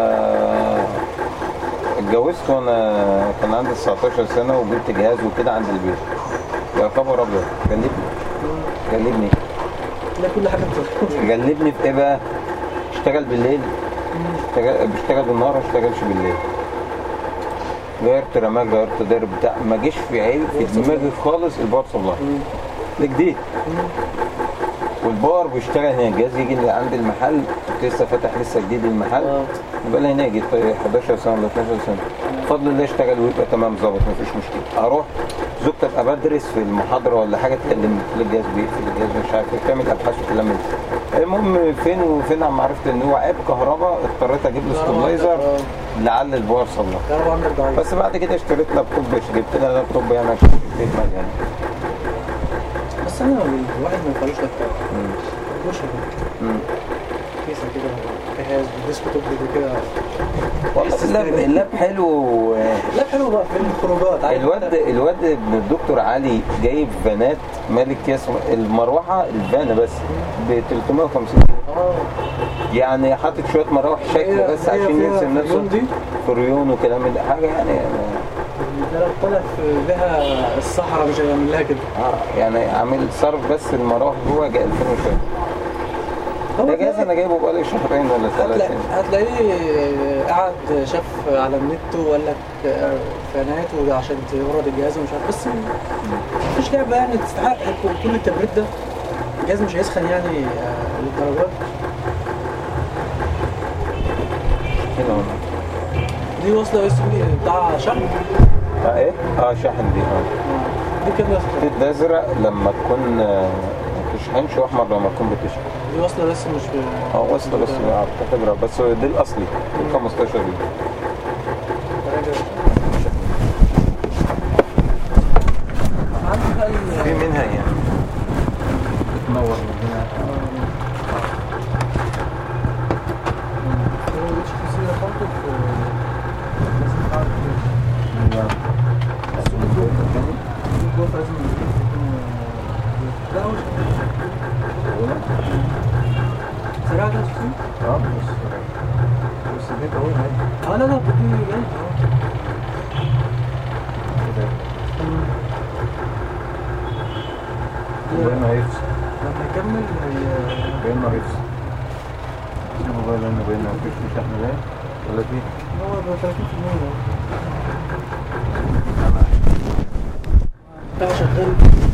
اتجوزت وانا كان عندي 19 سنه وجبت جهاز وكده عند البيت يا خبر ابيض جلبني جلبني لا كل حاجه بتتغير. جلبني في ايه بقى اشتغل بالليل اشتغل بشتغل بالنهار ما اشتغلش بالليل غيرت رماك غيرت درب بتاع ما جيش في عيب في دماغي خالص الباور سبلاي لجديد والباور بيشتغل هنا الجهاز يجي اللي عند المحل كنت لسه فاتح لسه جديد المحل اه. يبقى لي هنا يجي 11 سنه ولا 12 سنه بفضل الله اشتغل ويبقى تمام ظابط مفيش مشكله اروح زوجتي ابقى بدرس في المحاضره ولا حاجه تكلمني تقول لي الجهاز بيقفل الجهاز مش عارف ايه تعمل ابحاث وكلام من ده المهم فين وفين عم عرفت ان هو عيب كهرباء اضطريت اجيب له ستابلايزر اه. لعل الباور صلح كهرباء عندك ضعيف بس بعد كده اشتريت لابتوب جبت لها لابتوب يعني عشان في البيت مليان بس انا الواحد ما يخلوش لابتوب مش مم. كيسه كده جهاز ديسك توب كده والله اللاب اللاب حلو لا حلو بقى في الخروجات عارف الواد الواد ابن الدكتور علي جايب فانات مالك كيس المروحه الفانه بس ب 350 جنيه اه يعني حاطط شويه مراوح شكل هي- بس هي عشان فيها يرسم نفسه فريون دي؟ فريون وكلام من ده حاجه يعني ده لو طلع في بها الصحراء مش هيعمل لها كده اه يعني عامل صرف بس المراوح جوه جاي 2000 وشويه هو ده جهاز هتلاقي- انا جايبه بقالي شهرين ولا هتلاقي- ثلاثه هتلاقيه قعد شاف على النت وقال لك فانات عشان تورد الجهاز ومش عارف بس مفيش لعبه يعني تستحق كل التبريد ده الجهاز مش هيسخن يعني آه، للدرجات هنا دي واصله اس بي بتاع شحن اه ايه؟ اه شاحن دي اه دي كده يسخن. الخيط الازرق لما تكون آه، ما تشحنش واحمر لما تكون بتشحن دي واصله بس مش ب... اه وصل بس اعتقد بس دي الاصلي دي 15 دي عندي بقى ال- في منها يعني بتنور من هنا هو اتش بي سي ده برضه في- لازم تعرف الجوف لازم يكون لا هو سريع ده اتش بي اه بس بس دي قوي اه لا لا بدي جاي وين هيفصل لما يكمل هي وين هيفصل الموبايل انا بين مفيش شحن ده ولا في هو ب 30% بتاع شغال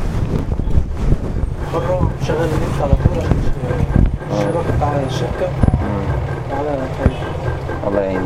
بره شغال النت على طول عشان الشبكة بتاع الشركة على خير الله يعينك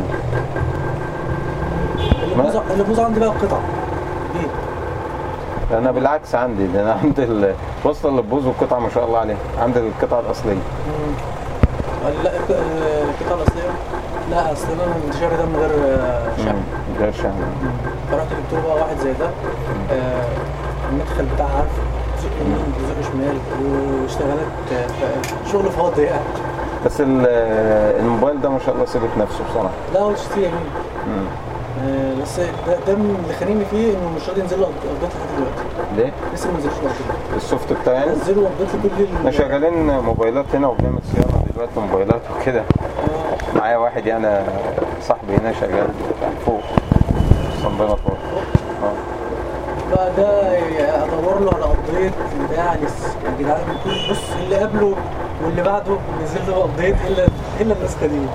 اللي بوظ اللي بوظ عندي بقى القطع دي انا بالعكس عندي ده انا عندي ال- وصل اللي بوظ والقطعه ما شاء الله عليها عندي القطعه الاصليه لا الق- آه، القطعة الأصلية لا أصل أنا انتشاري ده من غير آه، شحن مم. غير شحن فرحت جبت له بقى واحد زي ده آه، المدخل بتاعها عارف تزق يمين تزق شمال واشتغلت آه، ف- شغل فاضي يعني بس ال- الموبايل ده ما شاء الله ثبت نفسه بصراحه لا هو اشتري يمين مم. آه، بس ده, ده من اللي خانيني فيه انه مش راضي ينزل له ابديت لحد دلوقتي ليه؟ لسه ما نزلش له ابديت السوفت بتاعي نزلوا ابديت لكل احنا ال- شغالين موبايلات هنا وبنعمل صيانه دلوقتي موبايلات وكده آه، معايا واحد يعني صاحبي هنا شغال فوق صنبله فوق اه بقى ده ادور له على ابديت بتاع لسه يا جدعان كل- بص اللي قبله واللي بعده نزل له ابديت الا الا النسخه دي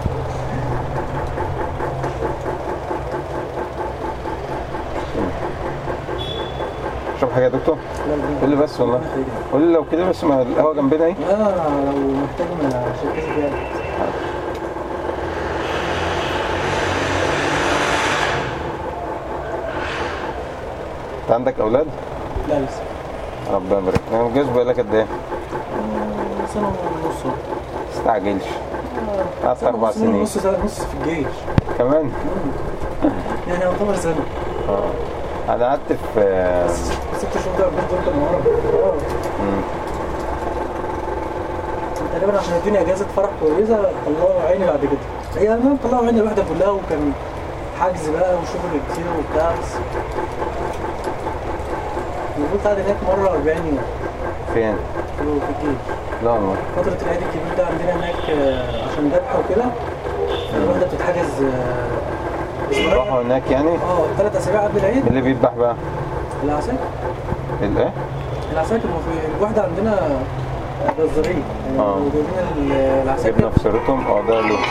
شوف حاجه يا دكتور لا، لا. قول لي بس والله قول لي لو كده بس ما القهوه جنبنا اهي اه لو محتاج من شركتي فيها انت عندك اولاد لا لسه ربنا يبارك انا متجوز بقالك قد ايه آه، سنه ونص ما تستعجلش قعدت اربع سنة سنين ونص سنه ونص في الجيش كمان يعني يعتبر سنه اه انا قعدت في ست شهور ده البيت دول كانوا ورا اه مم. تقريبا عشان اديني اجازه فرح كويسه طلعوا عيني بعد كده هي المهم طلعوا عيني الوحده كلها وكان حجز بقى وشغل كتير وبتاع بس المفروض قعد هناك مره 40 يوم فين؟ في في الجيش لا والله فترة العيد الكبير ده عندنا هناك آه، عشان ذبح وكده الوحدة بتتحجز آه، أسبوعين. راحوا هناك يعني اه ثلاث أسابيع قبل العيد مين اللي بيذبح بقى؟ العساكر الايه؟ العساكر ما في الوحدة عندنا جزارين يعني آه. جايبين ال- العساكر جبنا في سيرتهم اه ده له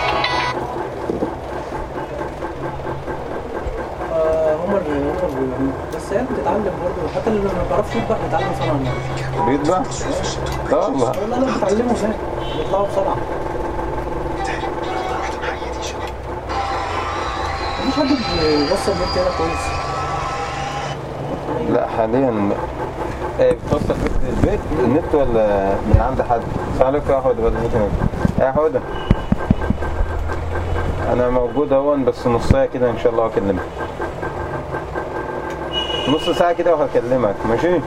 آه، هم اللي هم اللي بس هي بتتعلم برضه حتى اللي ما بيعرفش يذبح بيتعلم صنعة هناك بيذبح؟ لا والله لا لا بيتعلموا هناك بيطلعوا بصنعة مفيش حد بيوصل النت هنا كويس لا حاليا ايه بتوصل بيت البيت النت ولا من عند حد؟ السلام عليكم يا حوده بدل النت يا حوده انا موجود اهو بس نص ساعه كده ان شاء الله هكلمك نص ساعه كده وهكلمك ماشي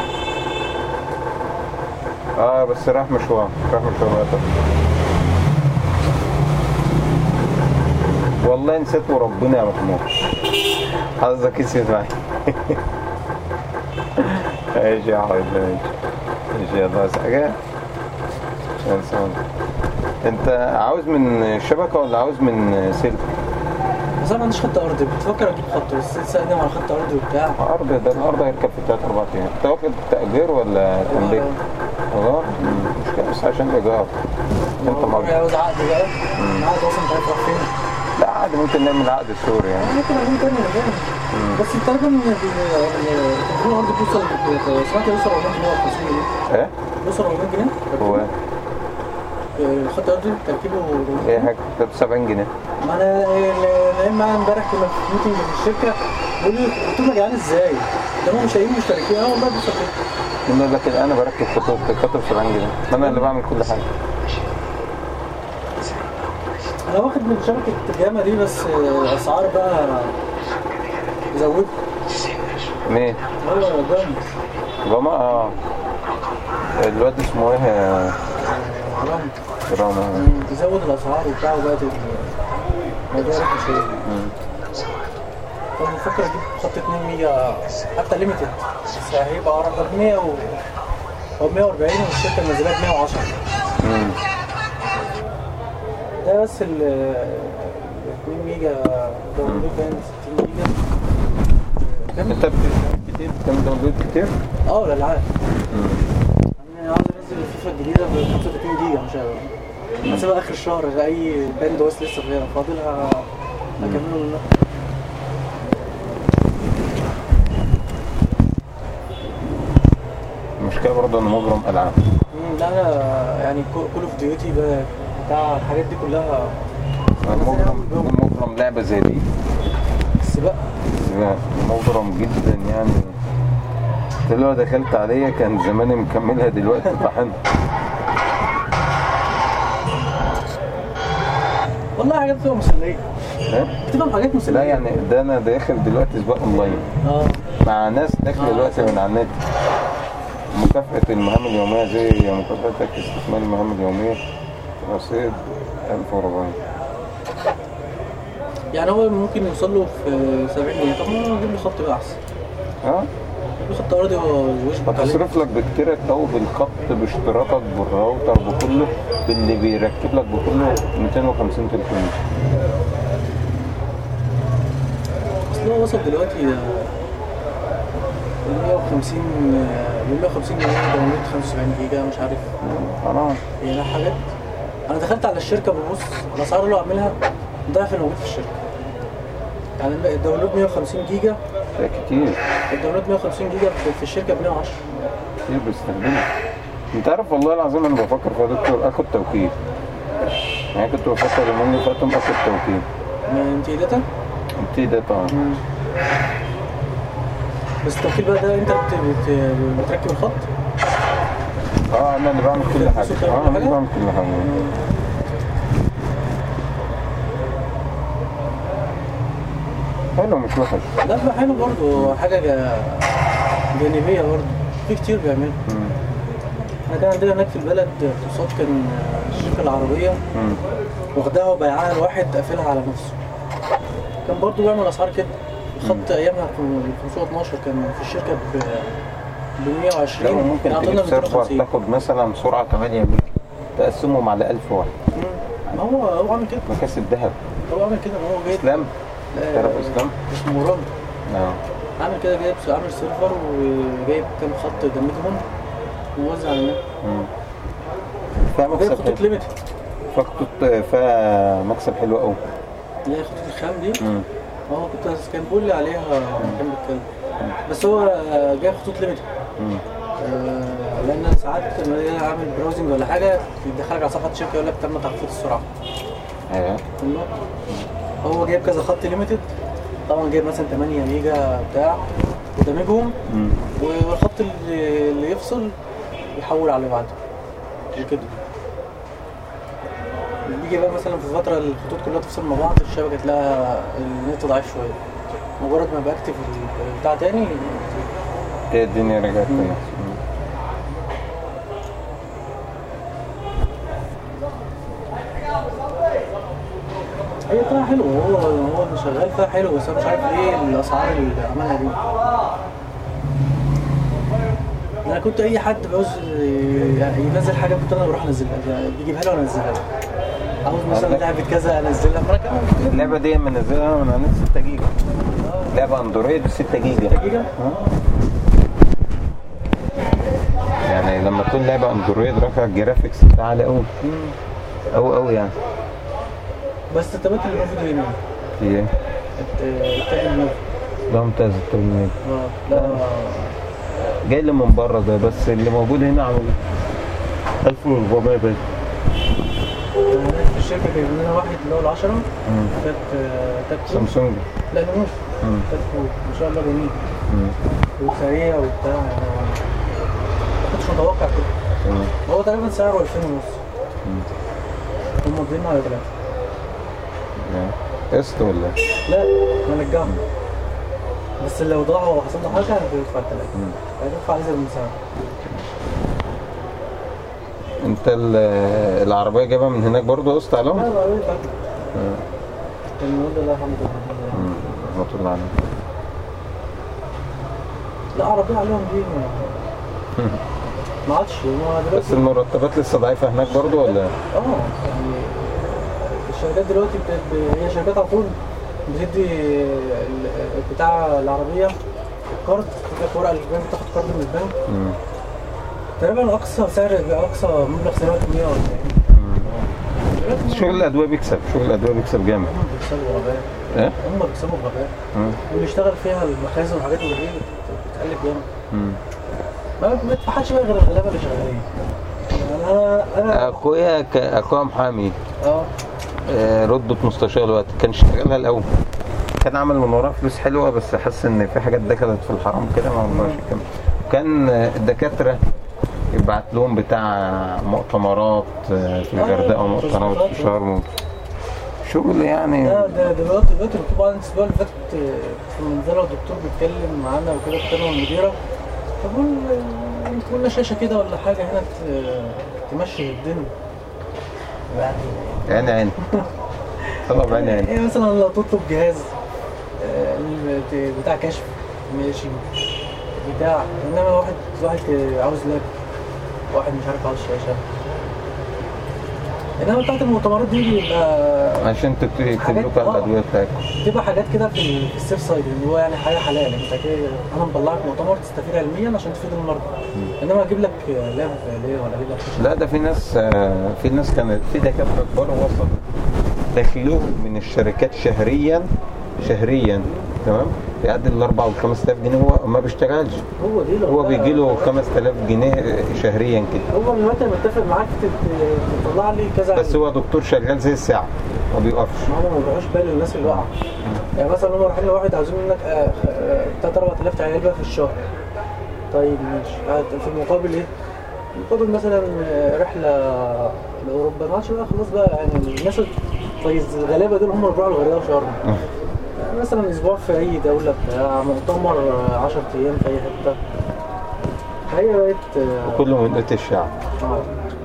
اه بس راح مشوار راح مشوار بقى. والله نسيت وربنا يا محمود حظك اسود معايا ايش يا حبيبي ايش ايش يا بس حاجة خلصان انت عاوز من شبكة ولا عاوز من سلك؟ بس انا ما عنديش خط ارضي كنت بفكر اجيب خط بس تسالني على خط ارضي وبتاع أرض ده الأرض هيركب في تلات أربع أيام أنت واخد تأجير ولا تمليك؟ اه مش كده بس عشان الإيجار أنت هو مرضي عاوز عقد بقى العقد اصلا مش عارف راح فين لا عادي ممكن نعمل عقد سوري يعني ممكن اجيب تاني أنا فاهم. بس تقريبا التليفون الارضي بيوصل سمعت يوصل 400 جنيه ولا 50 جنيه إيه؟ بيوصل 400 جنيه هو آه، خط ارضي تركيبه إيه حاجة ده ب 70 جنيه ما انا نايم معايا امبارح كنا في ميتنج في الشركه بيقول لي قلت لهم يا جدعان ازاي؟ ده هم مش لاقيين مشتركين اه والله بيوصل كده إنه لكن أنا بركب خطوط خطوط 70 جنيه أنا اللي بعمل كل حاجة انا واخد من شبكه الجامعه دي بس آه، اسعار بقى زودت مين؟ هو جامد جمعة اه الواد اسمه ايه جامد راما تزود الاسعار وبتاع وبقت الموضوع رخم شويه كنت بفكر اجيب خط 2 ميجا حتى ليميتد بس هيبقى اقرب 100 و او 140 والشركه منزلها ب 110 مم. ده بس ال 2 ميجا داونلود باين 60 ميجا كام؟ انت بتعمل كتير بتعمل داونلود كتير؟ اه الالعاب مم. انا عاوز انزل الفيفا الجديده ب 35 جيجا مش عارف هسيبها اخر الشهر اي باند بس لسه فيها فاضلها هكمله منها المشكلة برضه انه مجرم العاب مم، لا انا يعني كول اوف ديوتي بتاع الحاجات دي كلها مجرم مجرم لعبة زي دي السباق مجرم جدا يعني قلت له لو دخلت عليا كان زماني مكملها دلوقتي طحن والله حاجات بتبقى مسليه ها؟ بتبقى حاجات مسليه لا يعني ده انا داخل دلوقتي سباق اونلاين اه مع ناس داخله دلوقتي من على النت مكافأة المهام اليومية زي مكافأتك استكمال المهام اليومية رصيد 1400 يعني هو ممكن يوصل له في 70 جنيه طب ما هو يجيب لي خط بقى احسن اه يجيب لي خط ارضي ويشبك عليه هتصرف لك بكتير قوي بالخط باشتراكك بالراوتر بكله باللي بيركب لك بكله 250 300 اصل هو وصل دلوقتي آه، ل 150 آه، ل 150 جنيه داونلود 75 جيجا مش عارف حرام هي لا حاجات انا دخلت على الشركه ببص الاسعار اللي هو عاملها ضعف اللي موجود في الشركه يعني الداونلود 150 جيجا ده كتير الداونلود 150 جيجا في- في الشركه ب 110 كتير بيستخدمها انت عارف والله العظيم انا بفكر في يا دكتور اخد توكيل يعني كنت بفكر اليومين اللي فاتوا اخد توكيل من انت داتا انت ده طبعا بس التوكيل بقى ده انت بت- بت- بتركب الخط اه انا اللي بعمل كل حاجه اه انا اللي بعمل كل حاجه حلو مش وحش لا ده حلو برضه حاجه جا- جانبيه برضه في كتير بيعملوا مم. احنا كان عندنا هناك في البلد اقتصاد كان الشركه العربيه مم. واخداها وبيعها لواحد قافلها على نفسه كان برضه بيعمل اسعار كده الخط ايامها في 512 كان في الشركه ب ب لا 120 ممكن كان عطونا تجيب سيرفر 250 تاخد مثلا سرعه 8 ميجا تقسمهم على 1000 واحد مم. ما هو هو عامل كده مكاسب ذهب هو عامل كده ما هو جايب اسلام آه، تعرف اسلام؟ اسمه مراد اه عامل كده جايب عامل سيرفر وجايب كام خط دمجهم ووزع على النت مم. فيها وجايب مكسب خطوط حلو ليميتد فيها خطوط فيها مكسب حلو قوي اللي هي خطوط الخام دي مم. هو كنت كان بيقول لي عليها كان بيتكلم بس هو جايب خطوط ليميتد مم. آه، لان ساعات لما اجي اعمل براوزنج ولا حاجه يدخلك على صفحه الشركه يقول لك تم تخفيض السرعه ايوه فاهمني؟ هو جايب كذا خط ليميتد طبعا جايب مثلا 8 ميجا بتاع ودمجهم مم. والخط اللي, اللي يفصل يحول على اللي بعده وكده بيجي بقى مثلا في فترة الخطوط كلها تفصل مع بعض الشبكة تلاقي النت ضعيف شوية مجرد ما بكتب البتاع تاني كده الدنيا رجعت تاني مم. هي بتاع حلو هو هو اللي شغال فيها حلو بس انا مش عارف ايه الاسعار اللي عملها دي انا كنت اي حد بعوز يعني ينزل حاجه كنت انا بروح انزلها يعني بيجيبها لي وانزلها له عاوز مثلا لعبه كذا انزلها فانا كمان اللعبه دي منزلها من على النت 6 جيجا لعبه اندرويد 6 جيجا 6 جيجا يعني لما تكون لعبه اندرويد رافع الجرافيكس بتاعها عالي قوي قوي قوي يعني بس التبات اللي موجود هنا هي الت- التاج الموجود ده ممتاز التلميذ اه لا جاي لي من بره ده بس اللي موجود هنا عامل 1400 بس في الشركه جايب لنا واحد اللي هو ال 10 كانت آه، تاج كو. سامسونج لا نموت مم. تاج كو. ما شاء الله جميل مم. وسريع وبتاع ما كنتش متوقع كده مم. هو تقريبا سعره 2000 ونص هم مضيين على ثلاثة قسط ولا لا هنرجعهم بس لو ضاع وحصل له حاجة هندفع ثلاثة هندفع أزيد من سعره انت ال- العربيه جايبها من هناك برضه قسط لا عليهم؟ لا لا المواد لا الحمد لله مم. رحمة الله عليك لا عربية عليهم دي ما- ما عادش هو بس دلوقتي المرتبات لسه ضعيفه هناك برضه ولا؟ اه يعني الشركات دلوقتي بت- ب- هي شركات على طول بتدي ال- بتاع العربية الكارد تديك ورقة للبنك تاخد كارد من البنك مم. تقريبا أقصى سعر أقصى مبلغ سنوي 140 شغل الادويه بيكسب شغل الادويه بيكسب جامد هم بيكسبوا غباء ايه؟ هم بيكسبوا غباء مم. واللي يشتغل فيها المخازن والحاجات اللي دي بتقلب جامد مم. ما ما تفحش بقى غير الغلابه اللي شغالين انا انا اخويا ك... اخويا محامي اه آه، رتبة مستشار الوقت كان اشتغلها الاول كان عمل من وراها فلوس حلوه بس حس ان في حاجات دخلت في الحرام كده ما رضاش يكمل كان آه، الدكاتره يبعت لهم بتاع مؤتمرات آه، في الغردقه ومؤتمرات في شرم شغل يعني لا ده دلوقتي دلوقتي مكتوب على الاسبوع اللي فات آه، في المنزله والدكتور بيتكلم معانا وكده بيتكلم المديره فبقول آه، انت قلنا شاشه كده ولا حاجه هنا ت- تمشي الدنيا يعني يعني عين طلب عينين يعني مثلا لو تطلب جهاز آه، الم- بتاع كشف ماشي بتاع انما واحد واحد عاوز لاب واحد مش عارف عاوز شاشه انما بتاعت المؤتمرات دي بيبقى عشان تبتدي حاجات- تملك آه. الادويه بتاعتك بتبقى حاجات كده في ال- في السيف سايد اللي هو يعني حاجه حلال انت كده انا مطلعك مؤتمر تستفيد علميا عشان تفيد المرضى انما اجيب لك لاب ليه ولا اجيب لك شاشة؟ لا ده في ناس آه، في ناس كانت في دكاتره كبار وصلوا دخلوهم من الشركات شهريا شهريا تمام بيعدي ال 4 وال 5000 جنيه هو ما بيشتغلش هو دي هو بيجي له 5000 جنيه شهريا كده هو دلوقتي متفق معاك تت- تطلع لي كذا بس هو دكتور شغال زي الساعه ما بيوقفش ما هم ما بيبقاش بالي الناس اللي واقعه يعني مثلا هم رايحين لواحد عاوزين منك 3 4000 علبه في الشهر طيب ماشي آه، في المقابل ايه؟ مقابل مثلا آه، رحله لاوروبا ما عادش بقى خلاص بقى يعني الناس طيب الغلابه دول هم اللي بيروحوا الغردقه وشرم يعني مثلا اسبوع في اي دوله بتاع مؤتمر 10 ايام في اي حته هي بقت آه، كله من قوت الشعب آه.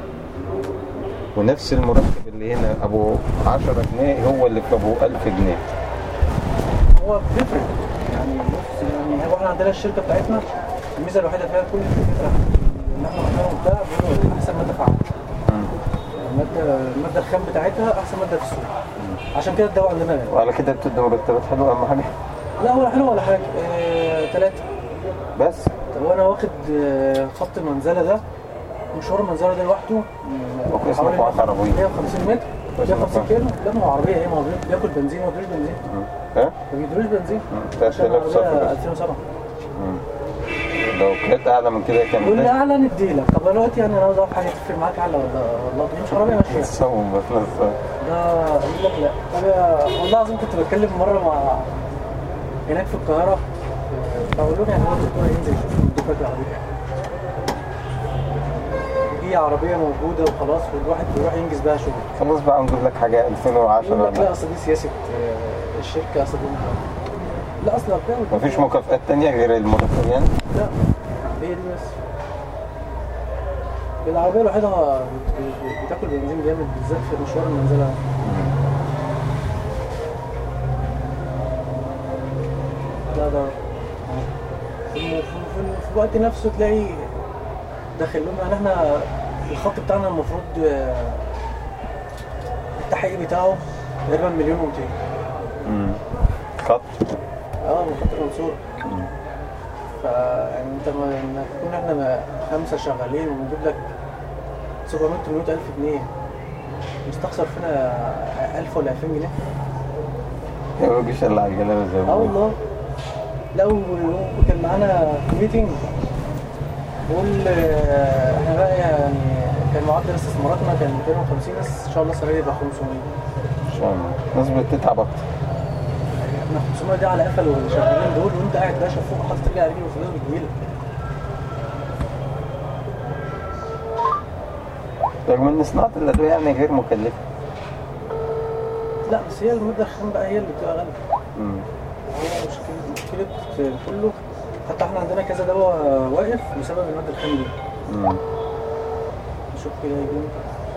ونفس المرتب اللي هنا ابو 10 جنيه هو اللي في ابو 1000 جنيه هو بيفرق يعني بص يعني هو احنا عندنا الشركه بتاعتنا الميزه الوحيده فيها كل الفكره ان احنا رحنا وبتاع بيقولوا احسن ماده فعاله الماده الماده الخام بتاعتها احسن ماده في السوق عشان كده الدواء عندنا غالي وعلى كده بتدي مرتبات حلوه اهم حاجه لا ولا حلو ولا حاجه ثلاثه بس طب وانا واخد آه، خط المنزله ده مشوار المنزله ده لوحده وكل اسمه قاعدة عربية. 150 متر 150 كيلو لا ما هو عربيه ايه ما هو بياكل بنزين ما بيدوش بنزين ها ما بيدوش بنزين مم. عشان 3000 صفر العربيه بس 2007 لو كانت اعلى من كده كان واللي ده اعلى نديلك طب دلوقتي يعني انا عاوز اعرف حاجه تفرق معاك اعلى ولا ولا دي مش عربيه ماشيه نصهم بس نصهم ده يقول لك لا طب يا- والله العظيم كنت بتكلم مره مع هناك في القاهره بقول لهم يعني هو الدكتور هينزل يشوف الدكتور العربيه هي عربيه موجوده وخلاص والواحد بيروح ينجز بها شغل خلاص بقى نجيب لك حاجه 2010 يقول لك لا ولا اصل دي سياسه آه، الشركه اصل دي لا اصل بتاع مفيش مكافآت تانية غير المرتب يعني لا هي دي بس العربية الوحيدة بت- بت- بتاكل بنزين جامد بالذات في مشوار المنزلة لا ده في, الم- في, في, في الوقت نفسه تلاقي داخل لهم يعني احنا الخط بتاعنا المفروض آه، التحقيق بتاعه تقريبا مليون ومتين خط اه من خط المنصورة فيعني انت ما انك تكون احنا ما- خمسة شغالين ونجيب لك 700 800 ألف جنيه مستخسر فينا 1000 ولا 2000 جنيه ما بيجيش الا على الجلابه زي ما اه بيقولوا. والله لا وكان معانا ميتنج بقول آه، احنا بقى يعني كان معدل استثماراتنا كان 250 بس ان شاء الله السنه دي يبقى 500 ان شاء الله الناس بتتعب اكتر احنا 500 دي على قفل والشغالين دول وانت قاعد باشا فوق حاطط رجلي على رجلي والفلوس بتجيلك رغم ان صناعه الادويه يعني غير مكلفه لا بس هي الماده الخام بقى هي اللي بتبقى غاليه مم. هو مشكلة مشكلة كله حتى احنا عندنا كذا دواء واقف بسبب المادة الخام دي مم. نشوف كده يجي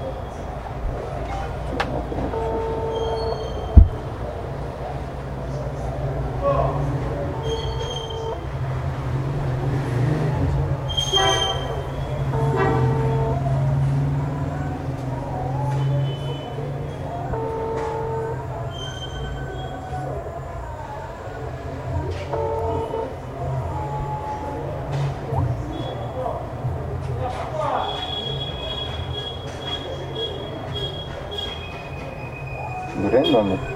برين ولا إيه؟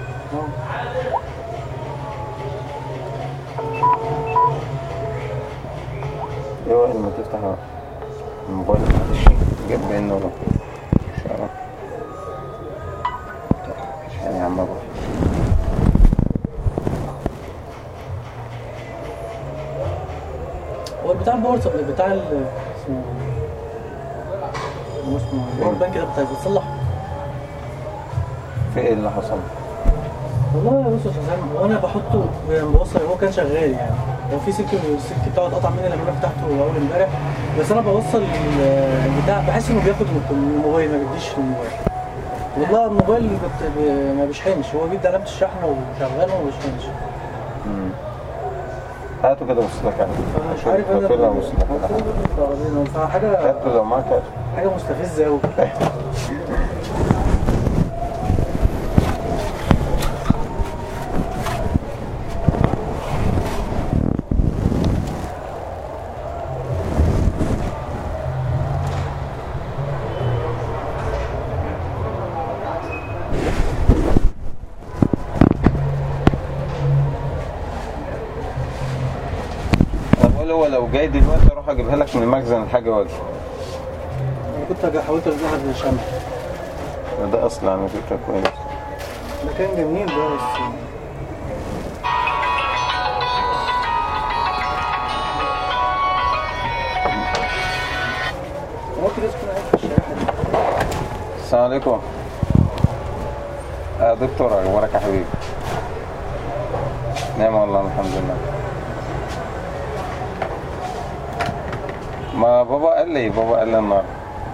ايه هو لما تفتح الموبايل معلش جاب بينه ولا مش عارف يعني يا عم ابو هو بتاع الباور سبلاي بتاع ال اسمه هو اسمه الباور بانك ده بتاع بتصلح في ايه اللي حصل؟ والله يا بص يا استاذ حسام، هو انا بحطه يعني بوصل هو كان شغال يعني هو في سلك السلك بتاعه اتقطع مني لما انا فتحته اول امبارح بس انا بوصل ال- البتاع بحس انه بياخد من الكم- من الموبايل ما بيديش الموبايل والله الموبايل بت... ب... ما بيشحنش هو بيدي علامة الشحن وشغال وما بيشحنش هاته كده بص لك فانا مش عارف انا بقفلها وبص لك على حاجة. المفروض فحاجة هاته لو معاك هاته. حاجة مستفزة أوي انا بقول هو لو جاي دلوقتي اروح اجيبها لك من المخزن الحاجه واجي أنا كنت حاولت أرجعها للشمع ده اصلا على فكره كويس ده كان جميل ده بس ممكن يسكن عايز في الشريحة دي السلام عليكم يا دكتور اخبارك يا حبيبي نعم والله الحمد لله ما بابا قال لي بابا قال لي النهارده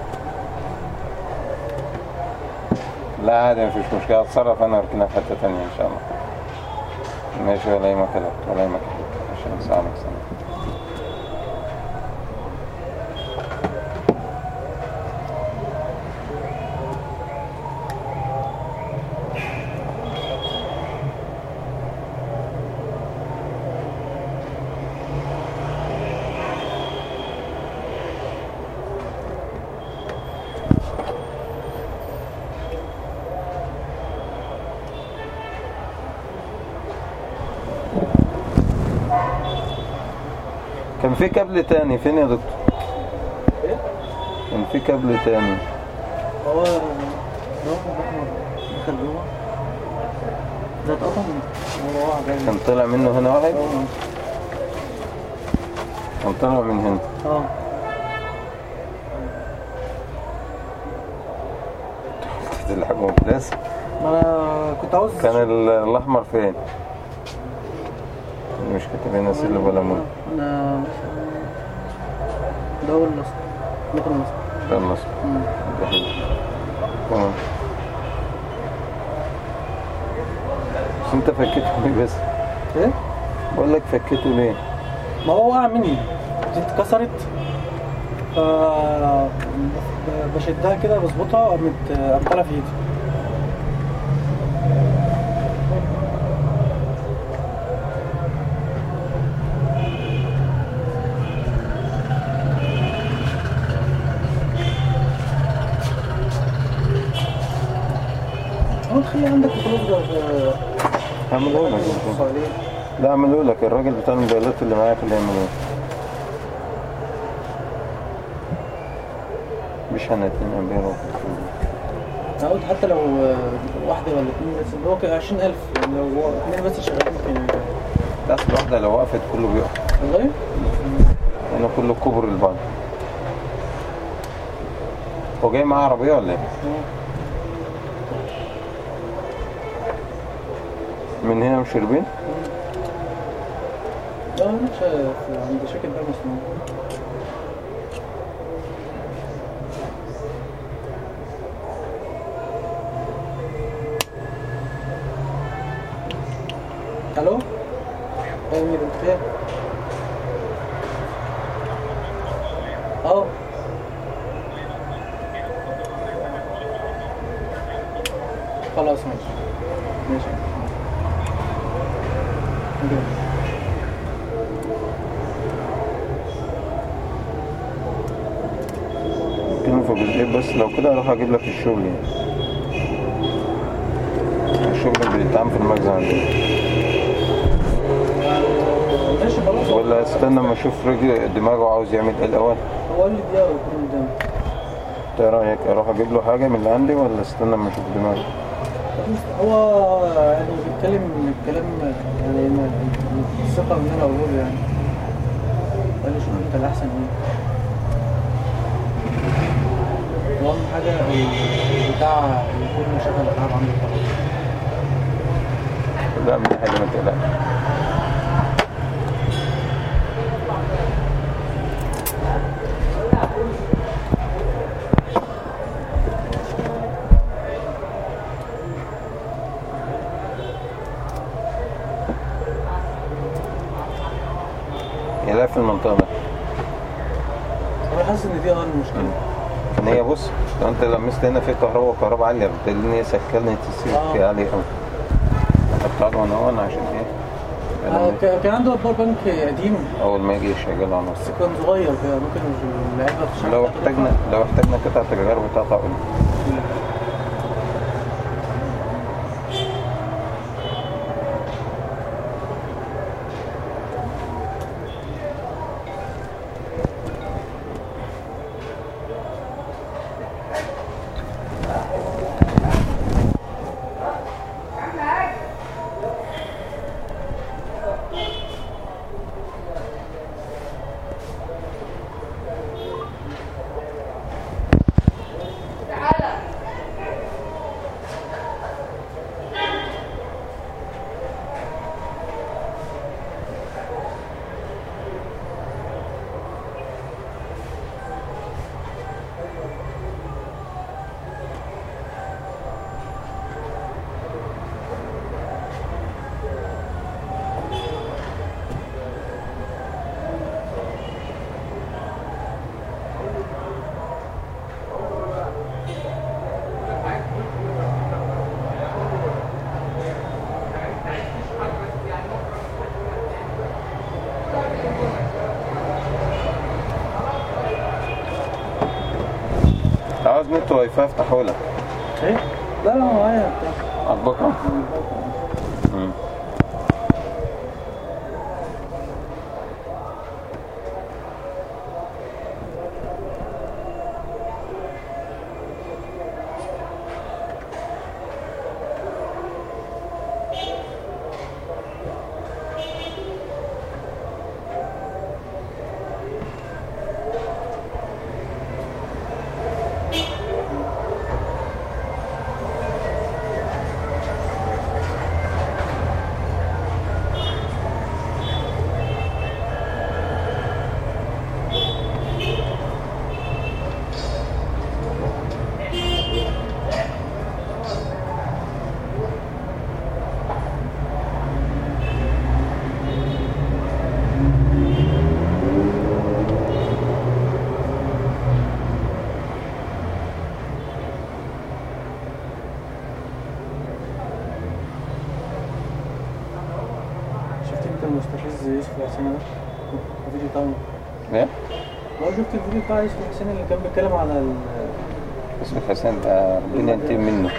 لا عادي مفيش مشكلة اتصرف انا واركنها في حتة تانية ان شاء الله ماشي ولا يهمك يا دكتور ولا يهمك عشان اساعدك سنة كان في كابل تاني فين يا دكتور؟ إيه؟ كان في كابل تاني هو ده دخل جوه ده اتقطم هو واحد جاي كان طلع منه هنا واحد اه كان طلع من هنا اه الحاجة بس ما انا كنت عاوز كان ال- الاحمر فين؟ مش كاتب هنا سيلو ولا مون انا ده هو الاصل ممكن الاصل ده النصب مم. ده حلو. تمام بس انت فكيته ليه بس؟ ايه بقول لك فكيته ليه؟ ما هو وقع مني دي اتكسرت ف بشدها كده بظبطها قامت قامت طالعه في ايدي هو تخلي عندك خلاص ده هعمله لك بص عليه لا اعمله لك الراجل بتاع الموبايلات اللي معاك اللي يعمله مش هنتين امبير انا قلت حتى لو واحدة ولا اتنين بس اللي هو كان 20000 لو هو اتنين بس شغالين كان لا اصل واحدة لو وقفت كله بيقف والله هنا كله كبر البعض هو جاي معاه عربية ولا ايه؟ من هنا مش شربين؟ اه انا شايف عند شركة بقى مصنوع الو ايه مين انت فين اه خلاص ماشي ماشي ماشي. كلمة في جزئين بس لو كده اروح اجيب لك الشغل يعني الشغل بيتعمل في المخزن عندنا ماشي خلاص ولا استنى اما اشوف رجل دماغه عاوز يعمل ايه الاول هو قال لي دقيقة ويكون قدامي انت ايه رايك اروح اجيب له حاجة من اللي عندي ولا استنى اما اشوف دماغه هو يعني بيتكلم الكلام يعني ما- الثقة ان انا اقوله له يعني قال لي شوف انت الاحسن ايه واهم حاجة البتاع يكون مشغل الالعاب عنده خلاص لا من حاجة ما تقلقش في المنطقة دي انا حاسس ان دي اه المشكله ان هي بص لو انت لمست هنا في كهرباء وكهرباء عالية بالدليل ان هي سكنت السلك آه. عالي قوي حطها له هنا وانا عشان ايه آه، ك- كان عنده باور بانك قديم اول ما يجي يشغله على بس نفسه كان صغير كده ممكن العلبه تشتغل لو احتاجنا لو احتاجنا قطعة الغيار بتاعتها اقول عاوز نت واي فاي افتحه لك ايه؟ لا لا هو معايا بتاع. اطبقها مم. شفت انت المستفز يوسف حسين ده؟ الفيديو بتاعه ايه لو شفت الفيديو بتاع يوسف حسين اللي كان بيتكلم على ال اسمه حسين ده ربنا ينتقم منه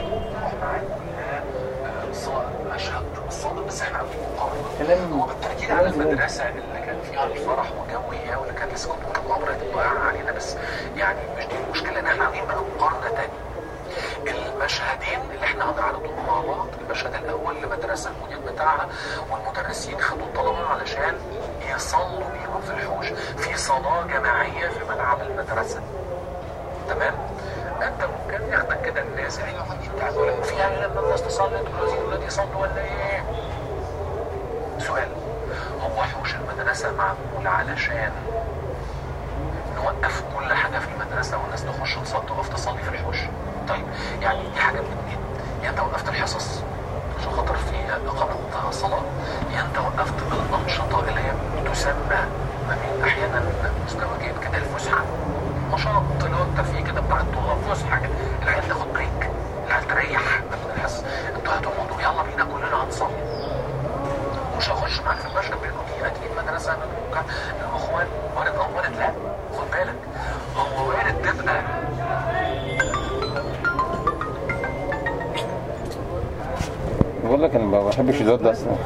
مشهد الصادق بس احنا عاملين مقارنه كلام هو بالتاكيد على كلام زبالة. المدرسه اللي كان فيها الفرح وجوية واللي كان لسه كنت ممكن الامر هتتضيع علينا بس يعني مش دي المشكله ان احنا عاملين بقى مقارنه تانية المشهدين اللي احنا هنعرضهم مع بعض المشهد الاول لمدرسه المدير بتاعها والمدرسين خدوا الطلبه علشان يصلوا بيهم في الحوش في صلاه جماعيه في ملعب المدرسه تمام انت ممكن ياخدك كده الناس ايوه انت هتقول لك فيها لما الناس تصلي انتوا عايزين ولاد يصلوا ولا ايه؟ سؤال هو حوش المدرسه معمول علشان نوقف كل حاجه في المدرسه والناس تخش تصلي تقف تصلي في الحوش طيب يعني دي حاجه من اتنين يا انت وقفت الحصص عشان خاطر في اقامه صلاه يا انت وقفت الانشطه اللي هي تسمى ما بين احيانا مزدوجين كده الفسحه نشاط اللي هو الترفيه كده بتاع الطلاب فسحه كده العيال تاخد بريك العيال تريح من الحصه انتوا هتقعدوا يلا بينا كلنا هنصلي مش هخش معاك في المشهد لانه دي اكيد مدرسه ممكن الاخوان وارد اه وارد لا خد بالك هو وارد تبقى بقول لك انا ما بحبش الواد ده اصلا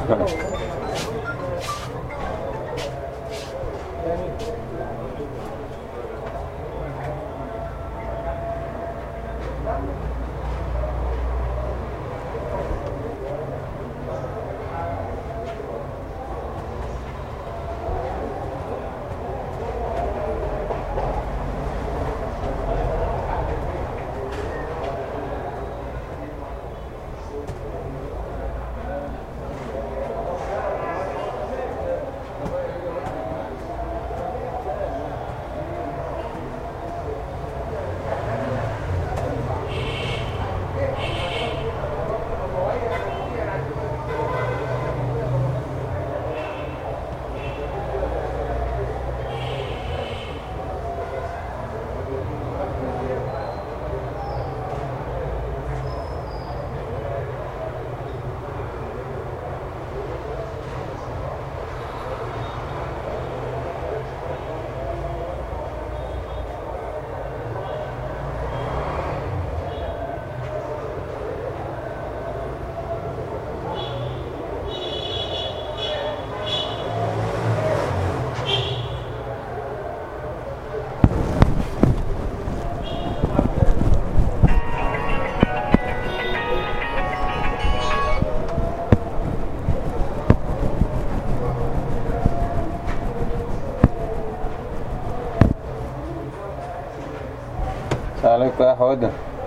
عليكم يا حودة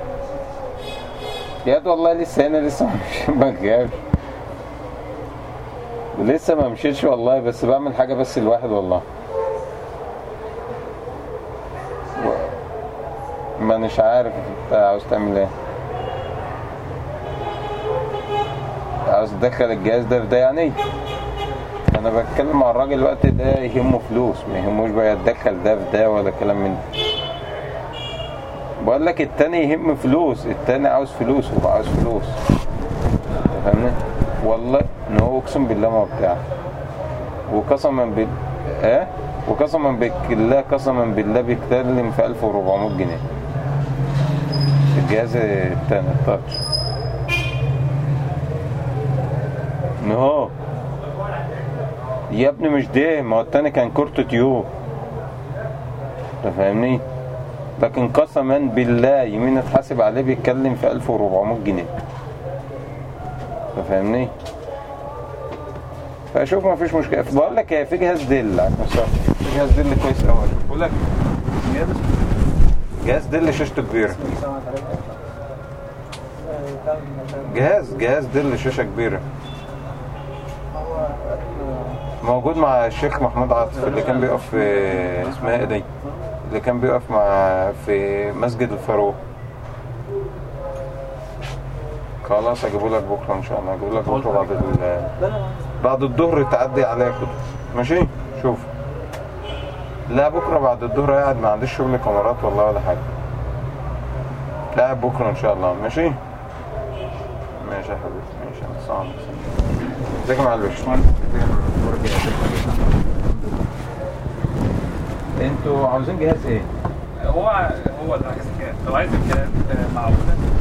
ياد والله لسه هنا لسه ما جاش لسه ما مشيتش والله بس بعمل حاجة بس الواحد والله و- ما مش عارف انت عاوز تعمل ايه عاوز تدخل الجهاز ده في ده يعني انا بتكلم مع الراجل الوقت ده يهمه فلوس ما يهموش بقى يتدخل ده في ده ولا كلام من ده بقول لك التاني يهم فلوس التاني عاوز فلوس هو عاوز فلوس أنت فاهمني والله ان هو اقسم بالله ما بتاع وقسما بال ايه وقسما بالله قسما بالله بيتكلم في 1400 جنيه الجهاز التاني التاتش ان هو يا ابني مش ده ما هو التاني كان كورت تيوب انت فاهمني لكن قسما بالله يمين اتحاسب عليه بيتكلم في 1400 جنيه انت فاهمني فاشوف ما فيش مشكله بقول لك هي في جهاز ديل على المسار. في جهاز ديل كويس قوي بقول لك جهاز ديل شاشته كبيره جهاز جهاز ديل شاشه كبيره موجود مع الشيخ محمود عاطف اللي كان بيقف في اسمها ايه دي اللي كان بيقف مع في مسجد الفاروق خلاص اجيبه لك بكره ان شاء الله اجيبه لك بكره بعد ال بعد الظهر تعدي عليا كده ماشي شوف لا بكره بعد الظهر قاعد ما عنديش شغل كاميرات والله ولا حاجه لا بكره ان شاء الله ماشي ماشي يا حبيبي ماشي انا السلام ازيك يا معلم انتوا عاوزين جهاز ايه؟ هو هو اللي عايز كده لو عايز امكانيات معقوله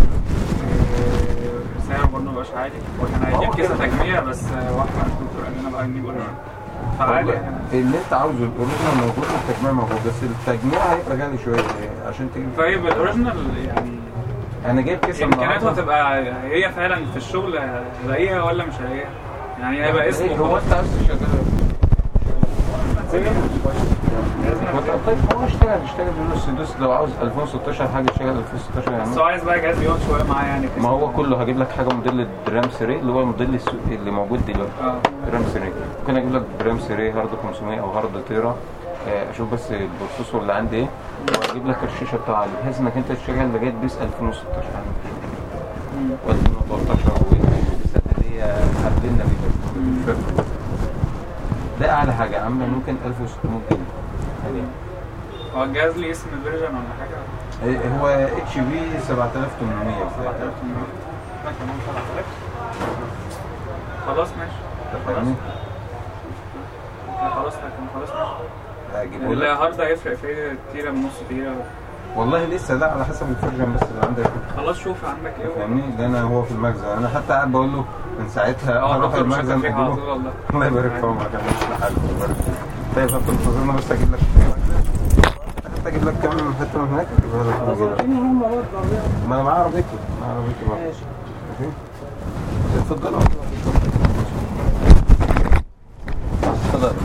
آه، سعره برضه مبقاش عالي وكان هو هيجيب كيسه كده. تجميع بس آه، واحد من الدكتور قال لنا بقى نجيب اوريجينال فعادي يعني اللي انت عاوزه الاوريجينال موجود والتجميع موجود بس التجميع هيبقى غالي شويه عشان تجيب طيب الاوريجينال يعني انا جايب كيسه امكانياته النهارده. هتبقى هي فعلا في الشغل هلاقيها ولا مش هلاقيها يعني هيبقى اسمه هو خلاص. انت عاوز تشغله طيب هو اشتغل اشتغل بنص دوس لو عاوز 2016 حاجه اشتغل 2016 يعني بس هو عايز بقى جهاز يقعد شويه معاه يعني ما هو كله هجيب لك حاجه موديل الدرام 3 اللي هو موديل السوق اللي موجود دلوقتي اه درام 3 ممكن اجيب لك درام 3 هارد 500 او هارد تيرا آه، اشوف بس البروسيسور اللي عندي ايه واجيب لك الشاشه بتاعها بحيث انك انت تشتغل لغايه بيس 2016 يعني و2013 اللي هي قبلنا دي بس ده اعلى حاجه عامله ممكن 1600 جنيه يعني هو الجهاز ليه اسم فيرجن ولا حاجه؟ إيه هو اتش بي 7800 ماشي، كمان 7000 خلاص ماشي فاهمني؟ لا، خلاص لكن خلاص ماشي هجيبه لك الهارد هيفرق في ايه تيرة من نص تيرة والله لسه لا على حسب الفيرجن بس اللي عندك خلاص شوف عندك ايه فاهمني ده انا هو في المخزن انا حتى قاعد بقول له من ساعتها اه اروح دكتور مش المخزن فيها على اجيبه طول والله الله يبارك في عمرك يا مش حاجه الله يبارك فيك طيب حط انتظرنا بس اجيب لك حتى اجيب لك كام حته من هناك اجيبها لك من هنا. اديني هم برضه عربية. ما انا معايا عربيتي معايا عربيتي برضه ماشي ماشي اتفضلوا اتفضل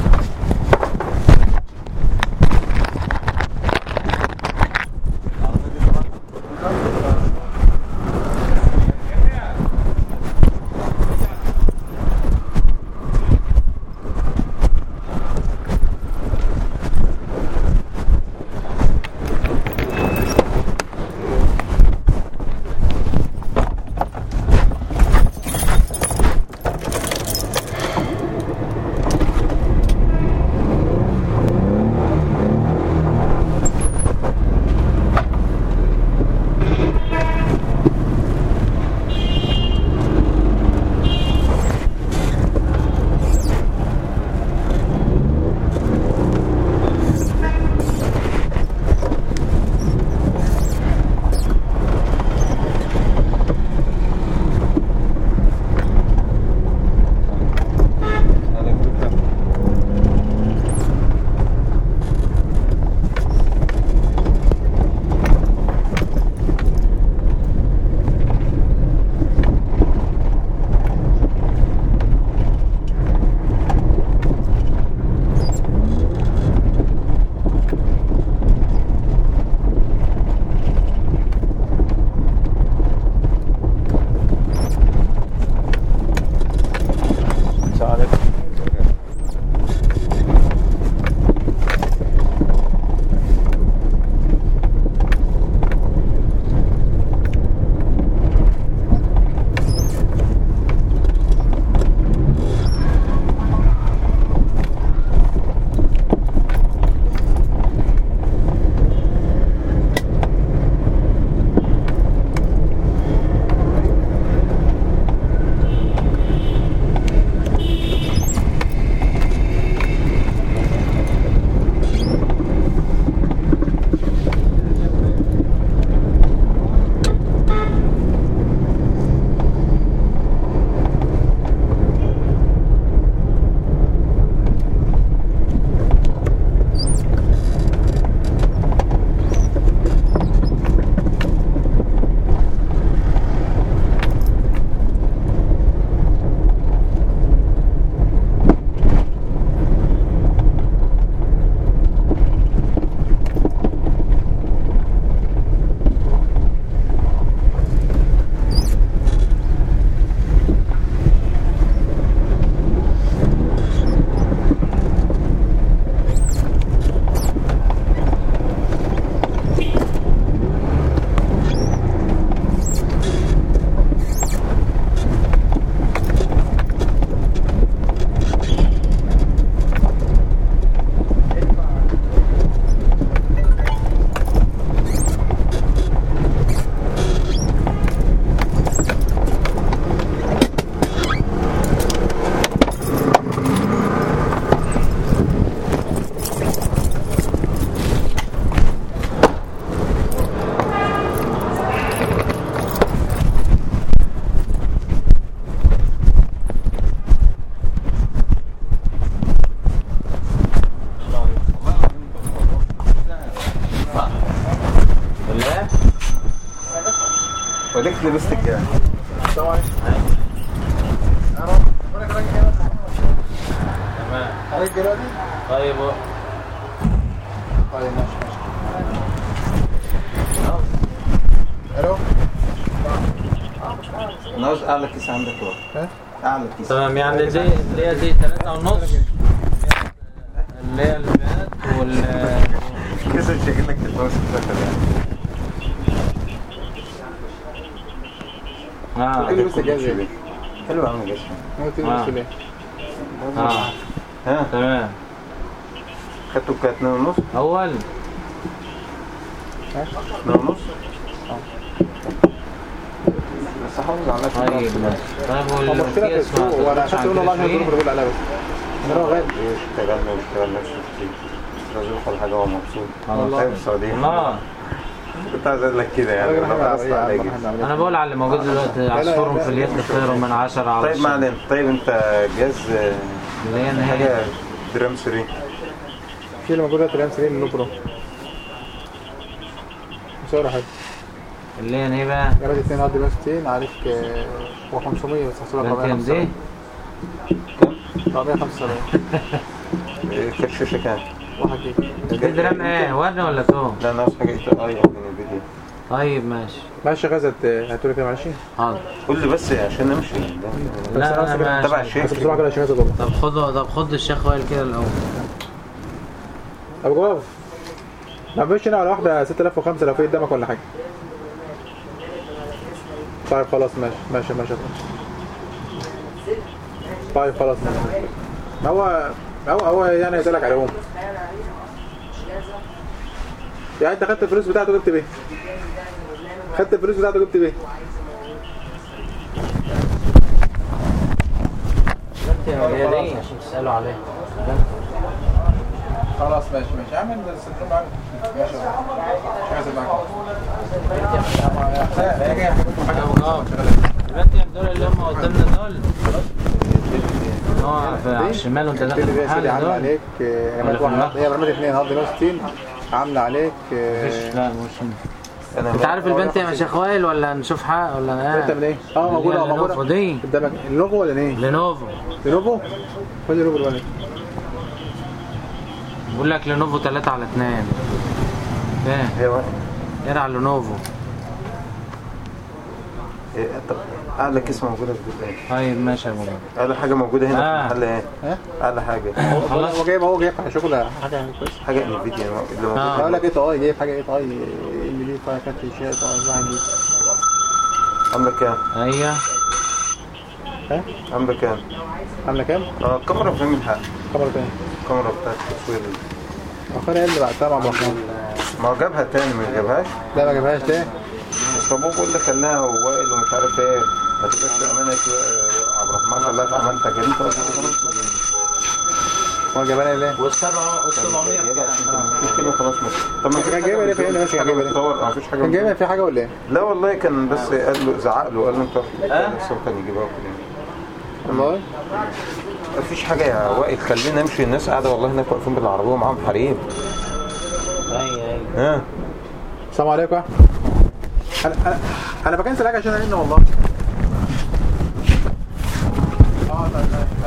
وديك لبست الجاي تمام عليك دلوقتي؟ طيب طيب ماشي ماشي الو ناقص اعلى كيس عندك ها؟ اهو اعلى كيس تمام يعني دي اللي هي دي 3 ونص اللي هي البنات وال كيس مش هيجيب لك تتجوز اه قلت لي بس الجاهزة دي حلو يا عم جاسم قلت لي آه. بس ليه؟ اه ها تمام خدته بكام اتنين ونص اول اتنين ونص بس حافظ على طيب نفسك ماشي طيب هو مشكلة في والكيس ما السوق وانا تقولش خدت عن منه والله عشان كده الظروف اللي بقول عليها بس انا هو غالي اشتغلنا واشتغل نفسه كتير لازم يدخل حاجة هو مبسوط خلاص. طيب السعودية الله كنت عايز اقول لك كده يعني راجل أنا حاجة خلاص عربية يا عم، عليك. راجل عربية. انا بقول على اللي موجود دلوقتي عصفور في اليد خير من عشرة على طيب الصبح. ما علينا طيب انت جاز آه، اللي هي حاجة نهاية درام 3 في اللي موجودة 3 سنين من برو مصورة حاجة اللي هي ايه بقى جرد 2 هارد 160 عليك آه، هو 500 بس هحسبها بنتين دي 475 كانت شاشة كام؟ 1 جيجا دي درام ايه ورد ولا تو لا ناقص حاجة اي او فيديو طيب ماشي ماشي غزت هاتولي كده معلش حاضر قول لي بس عشان نمشي لا انا تبع ماشي الشيخ بس بسرعة كده عشان غزت والله طب خد طب خد الشيخ وائل كده الاول ابو جواب ما بقاش هنا على واحدة 6005 لو في قدامك ولا حاجة طيب خلاص ماشي ماشي ماشي طيب خلاص ماشي ما هو هو هو يعني يسألك عليهم يعني انت خدت الفلوس بتاعته جبت بيه خدت الفلوس بتاعته جبت بيه هي دي عشان تسألوا عليها خلاص ماشي ماشي اعمل السلم معاك ماشي مش عايز معاك هي جايه البنت دول اللي هم قدامنا دول اه في على الشمال وانت داخل اللي المحل عامله دول عليك آه، ولا في واحد- المخ؟ هي رمت اثنين هارد 160 عامله عليك آه، مفيش لا مش انا انت عارف البنت يا شيخ وائل ولا نشوف حق ولا انت من ايه؟ اه اللي موجوده هي اه موجوده لينوفو دي قدامك اللوجو ولا ايه؟ لينوفو لينوفو ولا لينوفو ولا بقول لك لينوفو 3 على 2 فاهم هي واحد يرى على لينوفو إيه، طب اعلى كيس موجودة في الدكان طيب ماشي يا بابا اعلى حاجة موجودة هنا آه. في المحل ايه؟ ها؟ اعلى حاجة خلاص هو جايب هو جايب شغل حاجه كويسه حاجة انفيديا اللي موجودة آه. هقول لك ايه طاي جايب حاجه ايه طاي ام دي طاي كانت شيء طاي واحد دي عاملة كام؟ ايوه ها؟ عاملة كام؟ عامله كام؟ اه الكاميرا فين من حق كاميرا تاني الكاميرا بتاعت التصوير دي. اخر اللي بعتها مع ابو رحمن ما هو جابها تاني ما جابهاش لا ما جابهاش ده بس ابوه بيقول لي خلاها ووائل ومش عارف ايه ما تبقاش في امانه آه، عبد الرحمن خلاها في امان تجارب هو جابها ليه؟ والسبعة والسبعمية مفيش كده خلاص ماشي طب ما كان جايبها ليه في هنا ماشي كان جايبها ليه؟ متصور مفيش حاجه كان جايبها في حاجه ولا ايه؟ لا والله كان بس قال له زعق له قال له انت بس هو كان يجيبها وكده والله مفيش حاجه يا وائل خلينا نمشي الناس قاعده والله هناك واقفين بالعربيه ومعاهم حريم ايوه ايوه ها السلام عليكم انا انا انا بكنسل حاجه عشان ارن والله اه طيب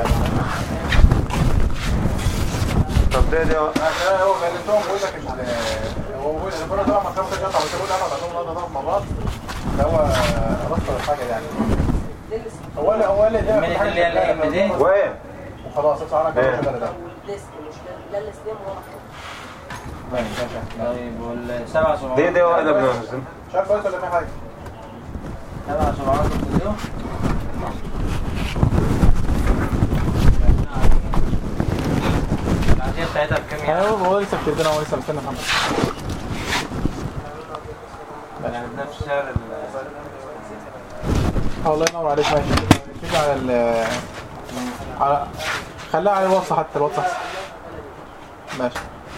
طب ده ده هو كلمتهم بقول لك ال- هو بيقول الفرق طبعا ما خمسه قطع بس بقول انا بعتهم النهارده ضرب مع بعض فهو رفض الحاجه يعني هو اللي هو اللي ده من اللي هي الام دي وين وخلاص اطلع انا إيه. كده ده ماشي ماشي طيب والسبعة دي سبعات ده وائل ابن مسلم مش عارف كويس ولا في حاجه سبعة سبعات الفيديو العادية بتاعتها بكام يعني؟ هو هو لسه بتدينا هو لسه مستني محمد يعني بنفس سعر ال آه، الله ينور عليك ماشي تيجي على ال على خليها على الواتس حتى الواتس احسن ماشي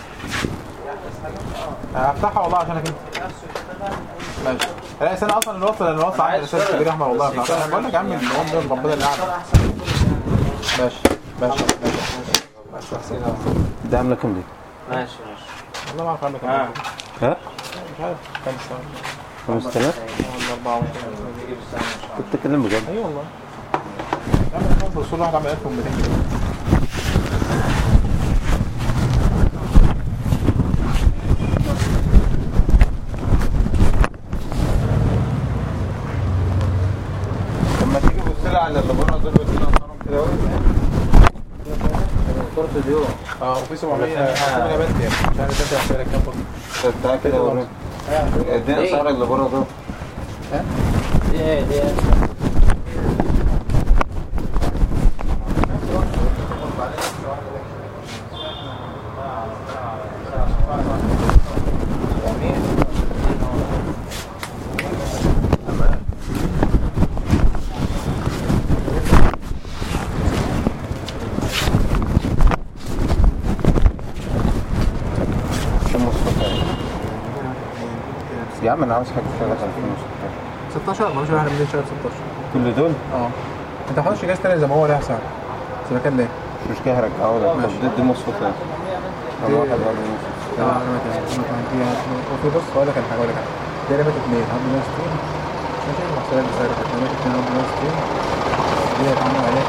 هفتحها والله عشانك انت ماشي لا انا اصلا الواتس لان الواتس عندي رساله كبيره يا احمد والله فأنا بقول لك يا عم الام دول ربنا اللي قاعد ماشي ماشي ماشي ده عامله كام دي؟ ماشي ماشي والله ما اعرف عنك اه ها؟ مش عارف كام السنه 5000 ولا 4 كنت بتتكلم بجد اي والله اعمل خمس رسول واحد عمل 1200 جنيه طب ما تيجي بص لي على اللي بره دول وادينا اسعارهم كده اهو صورة اليوم اه وفي 700 700 بنت يعني مش عارف انت هتحسب لك كام برضه طب تعالى كده وريني ادينا اسعار اللي بره دول دي ايه دي ايه كم مصفى يا عم انا عاوز حاجه تشتغل 2016 16 مالوش واحد من شهر 16 كل دول اه انت ما حطش جهاز تاني زي ما هو لها سعر بس مكان ليه؟ مش كده هرجعه لك طب ضد مصفى كام؟ طب دي- واحد ولا نص اه انا ما وفي بص هقول لك على حاجه هقول لك على حاجه دي رمت اثنين هارد 160 ماشي محسوبه بسعر كانت رمت اثنين هارد 160 دي هتعمل عليك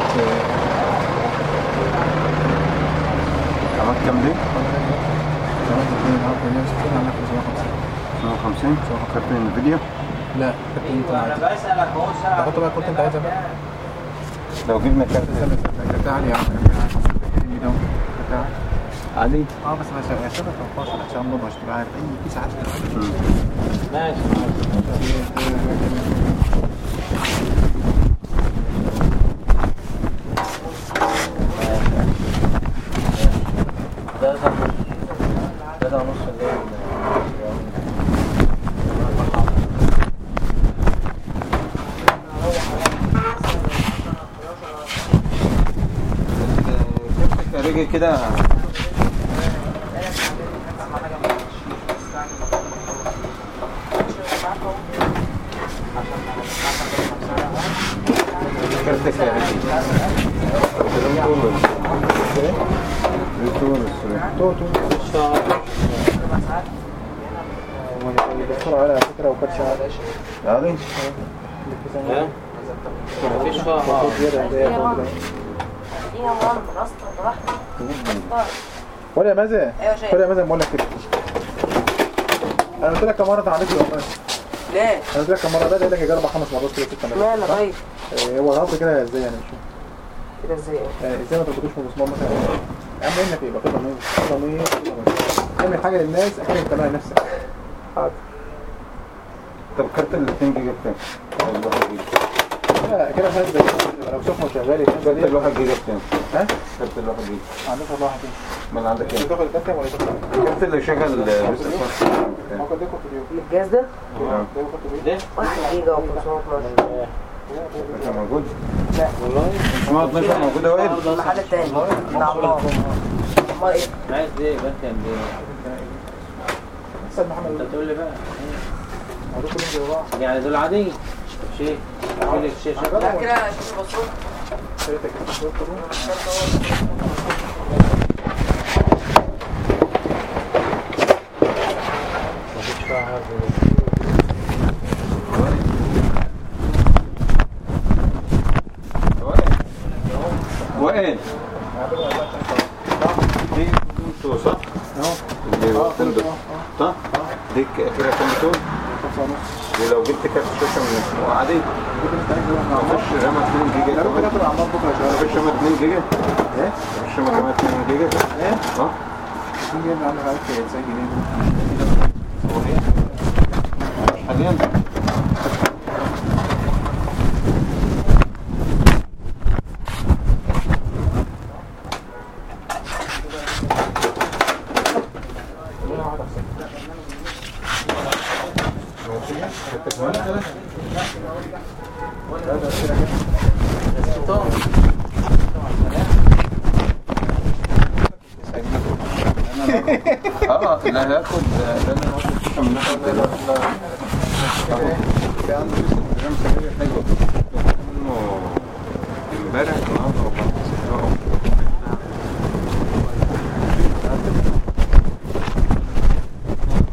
عملت كام دي؟ رمت اثنين هارد 160 عملت 750 150 كارت انفيديا لا كنت انت عايز بسألك اهو سألك تحط بقى كنت انت عايزها بقى لو جبنا كارت كانت عالية يا عم كانت عالية عادي اه بس مش هيحسبها 13 عشان برضه عشان تبقى عارف اي في ساعات ماشي ده ده ده ده نص الليل كارت خارجي كده كارت خارجي بيدخلوا على فكرة وكانت شغالة عادي مفيش فيها اه اديها مرة اصلا براحتك ولا يا مازن ايوه شايف. ولا يا مازن بقول لك كده انا قلت لك كم مره تعالج لي والله ليه؟ انا قلت لك كم مره ده لك اربع خمس مرات كده ست مرات ماله طيب آه، هو الغلط كده ازاي يعني مش كده ازاي؟ آه، ازاي ما تربطوش من المسمار مثلا يا عم انك يبقى في ضمير في ضمير في ضمير. اعمل حاجه للناس اكيد انت بتعملها لنفسك طب كارت ال 2 جيجا بكام؟ والله جيجا لا كده حاجه زي لو سخن وشغال الناس كارت دي الواحد جيجا بكام؟ ها كارت الواحد جيجا عندك والله واحد امال عندك ايه؟ تاخد الكتم ولا تاخد الكارت اللي شغل بس ممكن ده كنت بيقول الجهاز ده ده كنت بيقول 1 جيجا و 512 مش موجود؟ لا والله 512 موجودة وائل؟ المحل التاني بتاع الله امال ايه؟ عايز ايه بس كان بيه استاذ محمد انت تقول لي بقى هدول كلهم زي بعض يعني دول عادي شيء كل الشيء شغال لا كده شوف الباسورد شريتك كده كلهم وائل دي كنتو صح؟ اللي هو كنتو صح؟ دي كده كنتو ولو جبت كارت شاشة من الأسبوع عادي مفيش رامة 2 جيجا كمان كده عمال بكره شغال مفيش رامة 2 جيجا ايه مفيش رامة كمان 2 جيجا ايه اه في جيب عندك عليك زي جنيه حاليا اه لا هياخد ده انا واخد شاشة من ناحية دلوقتي في عنده لسه برنامج سريع حلو منه امبارح النهارده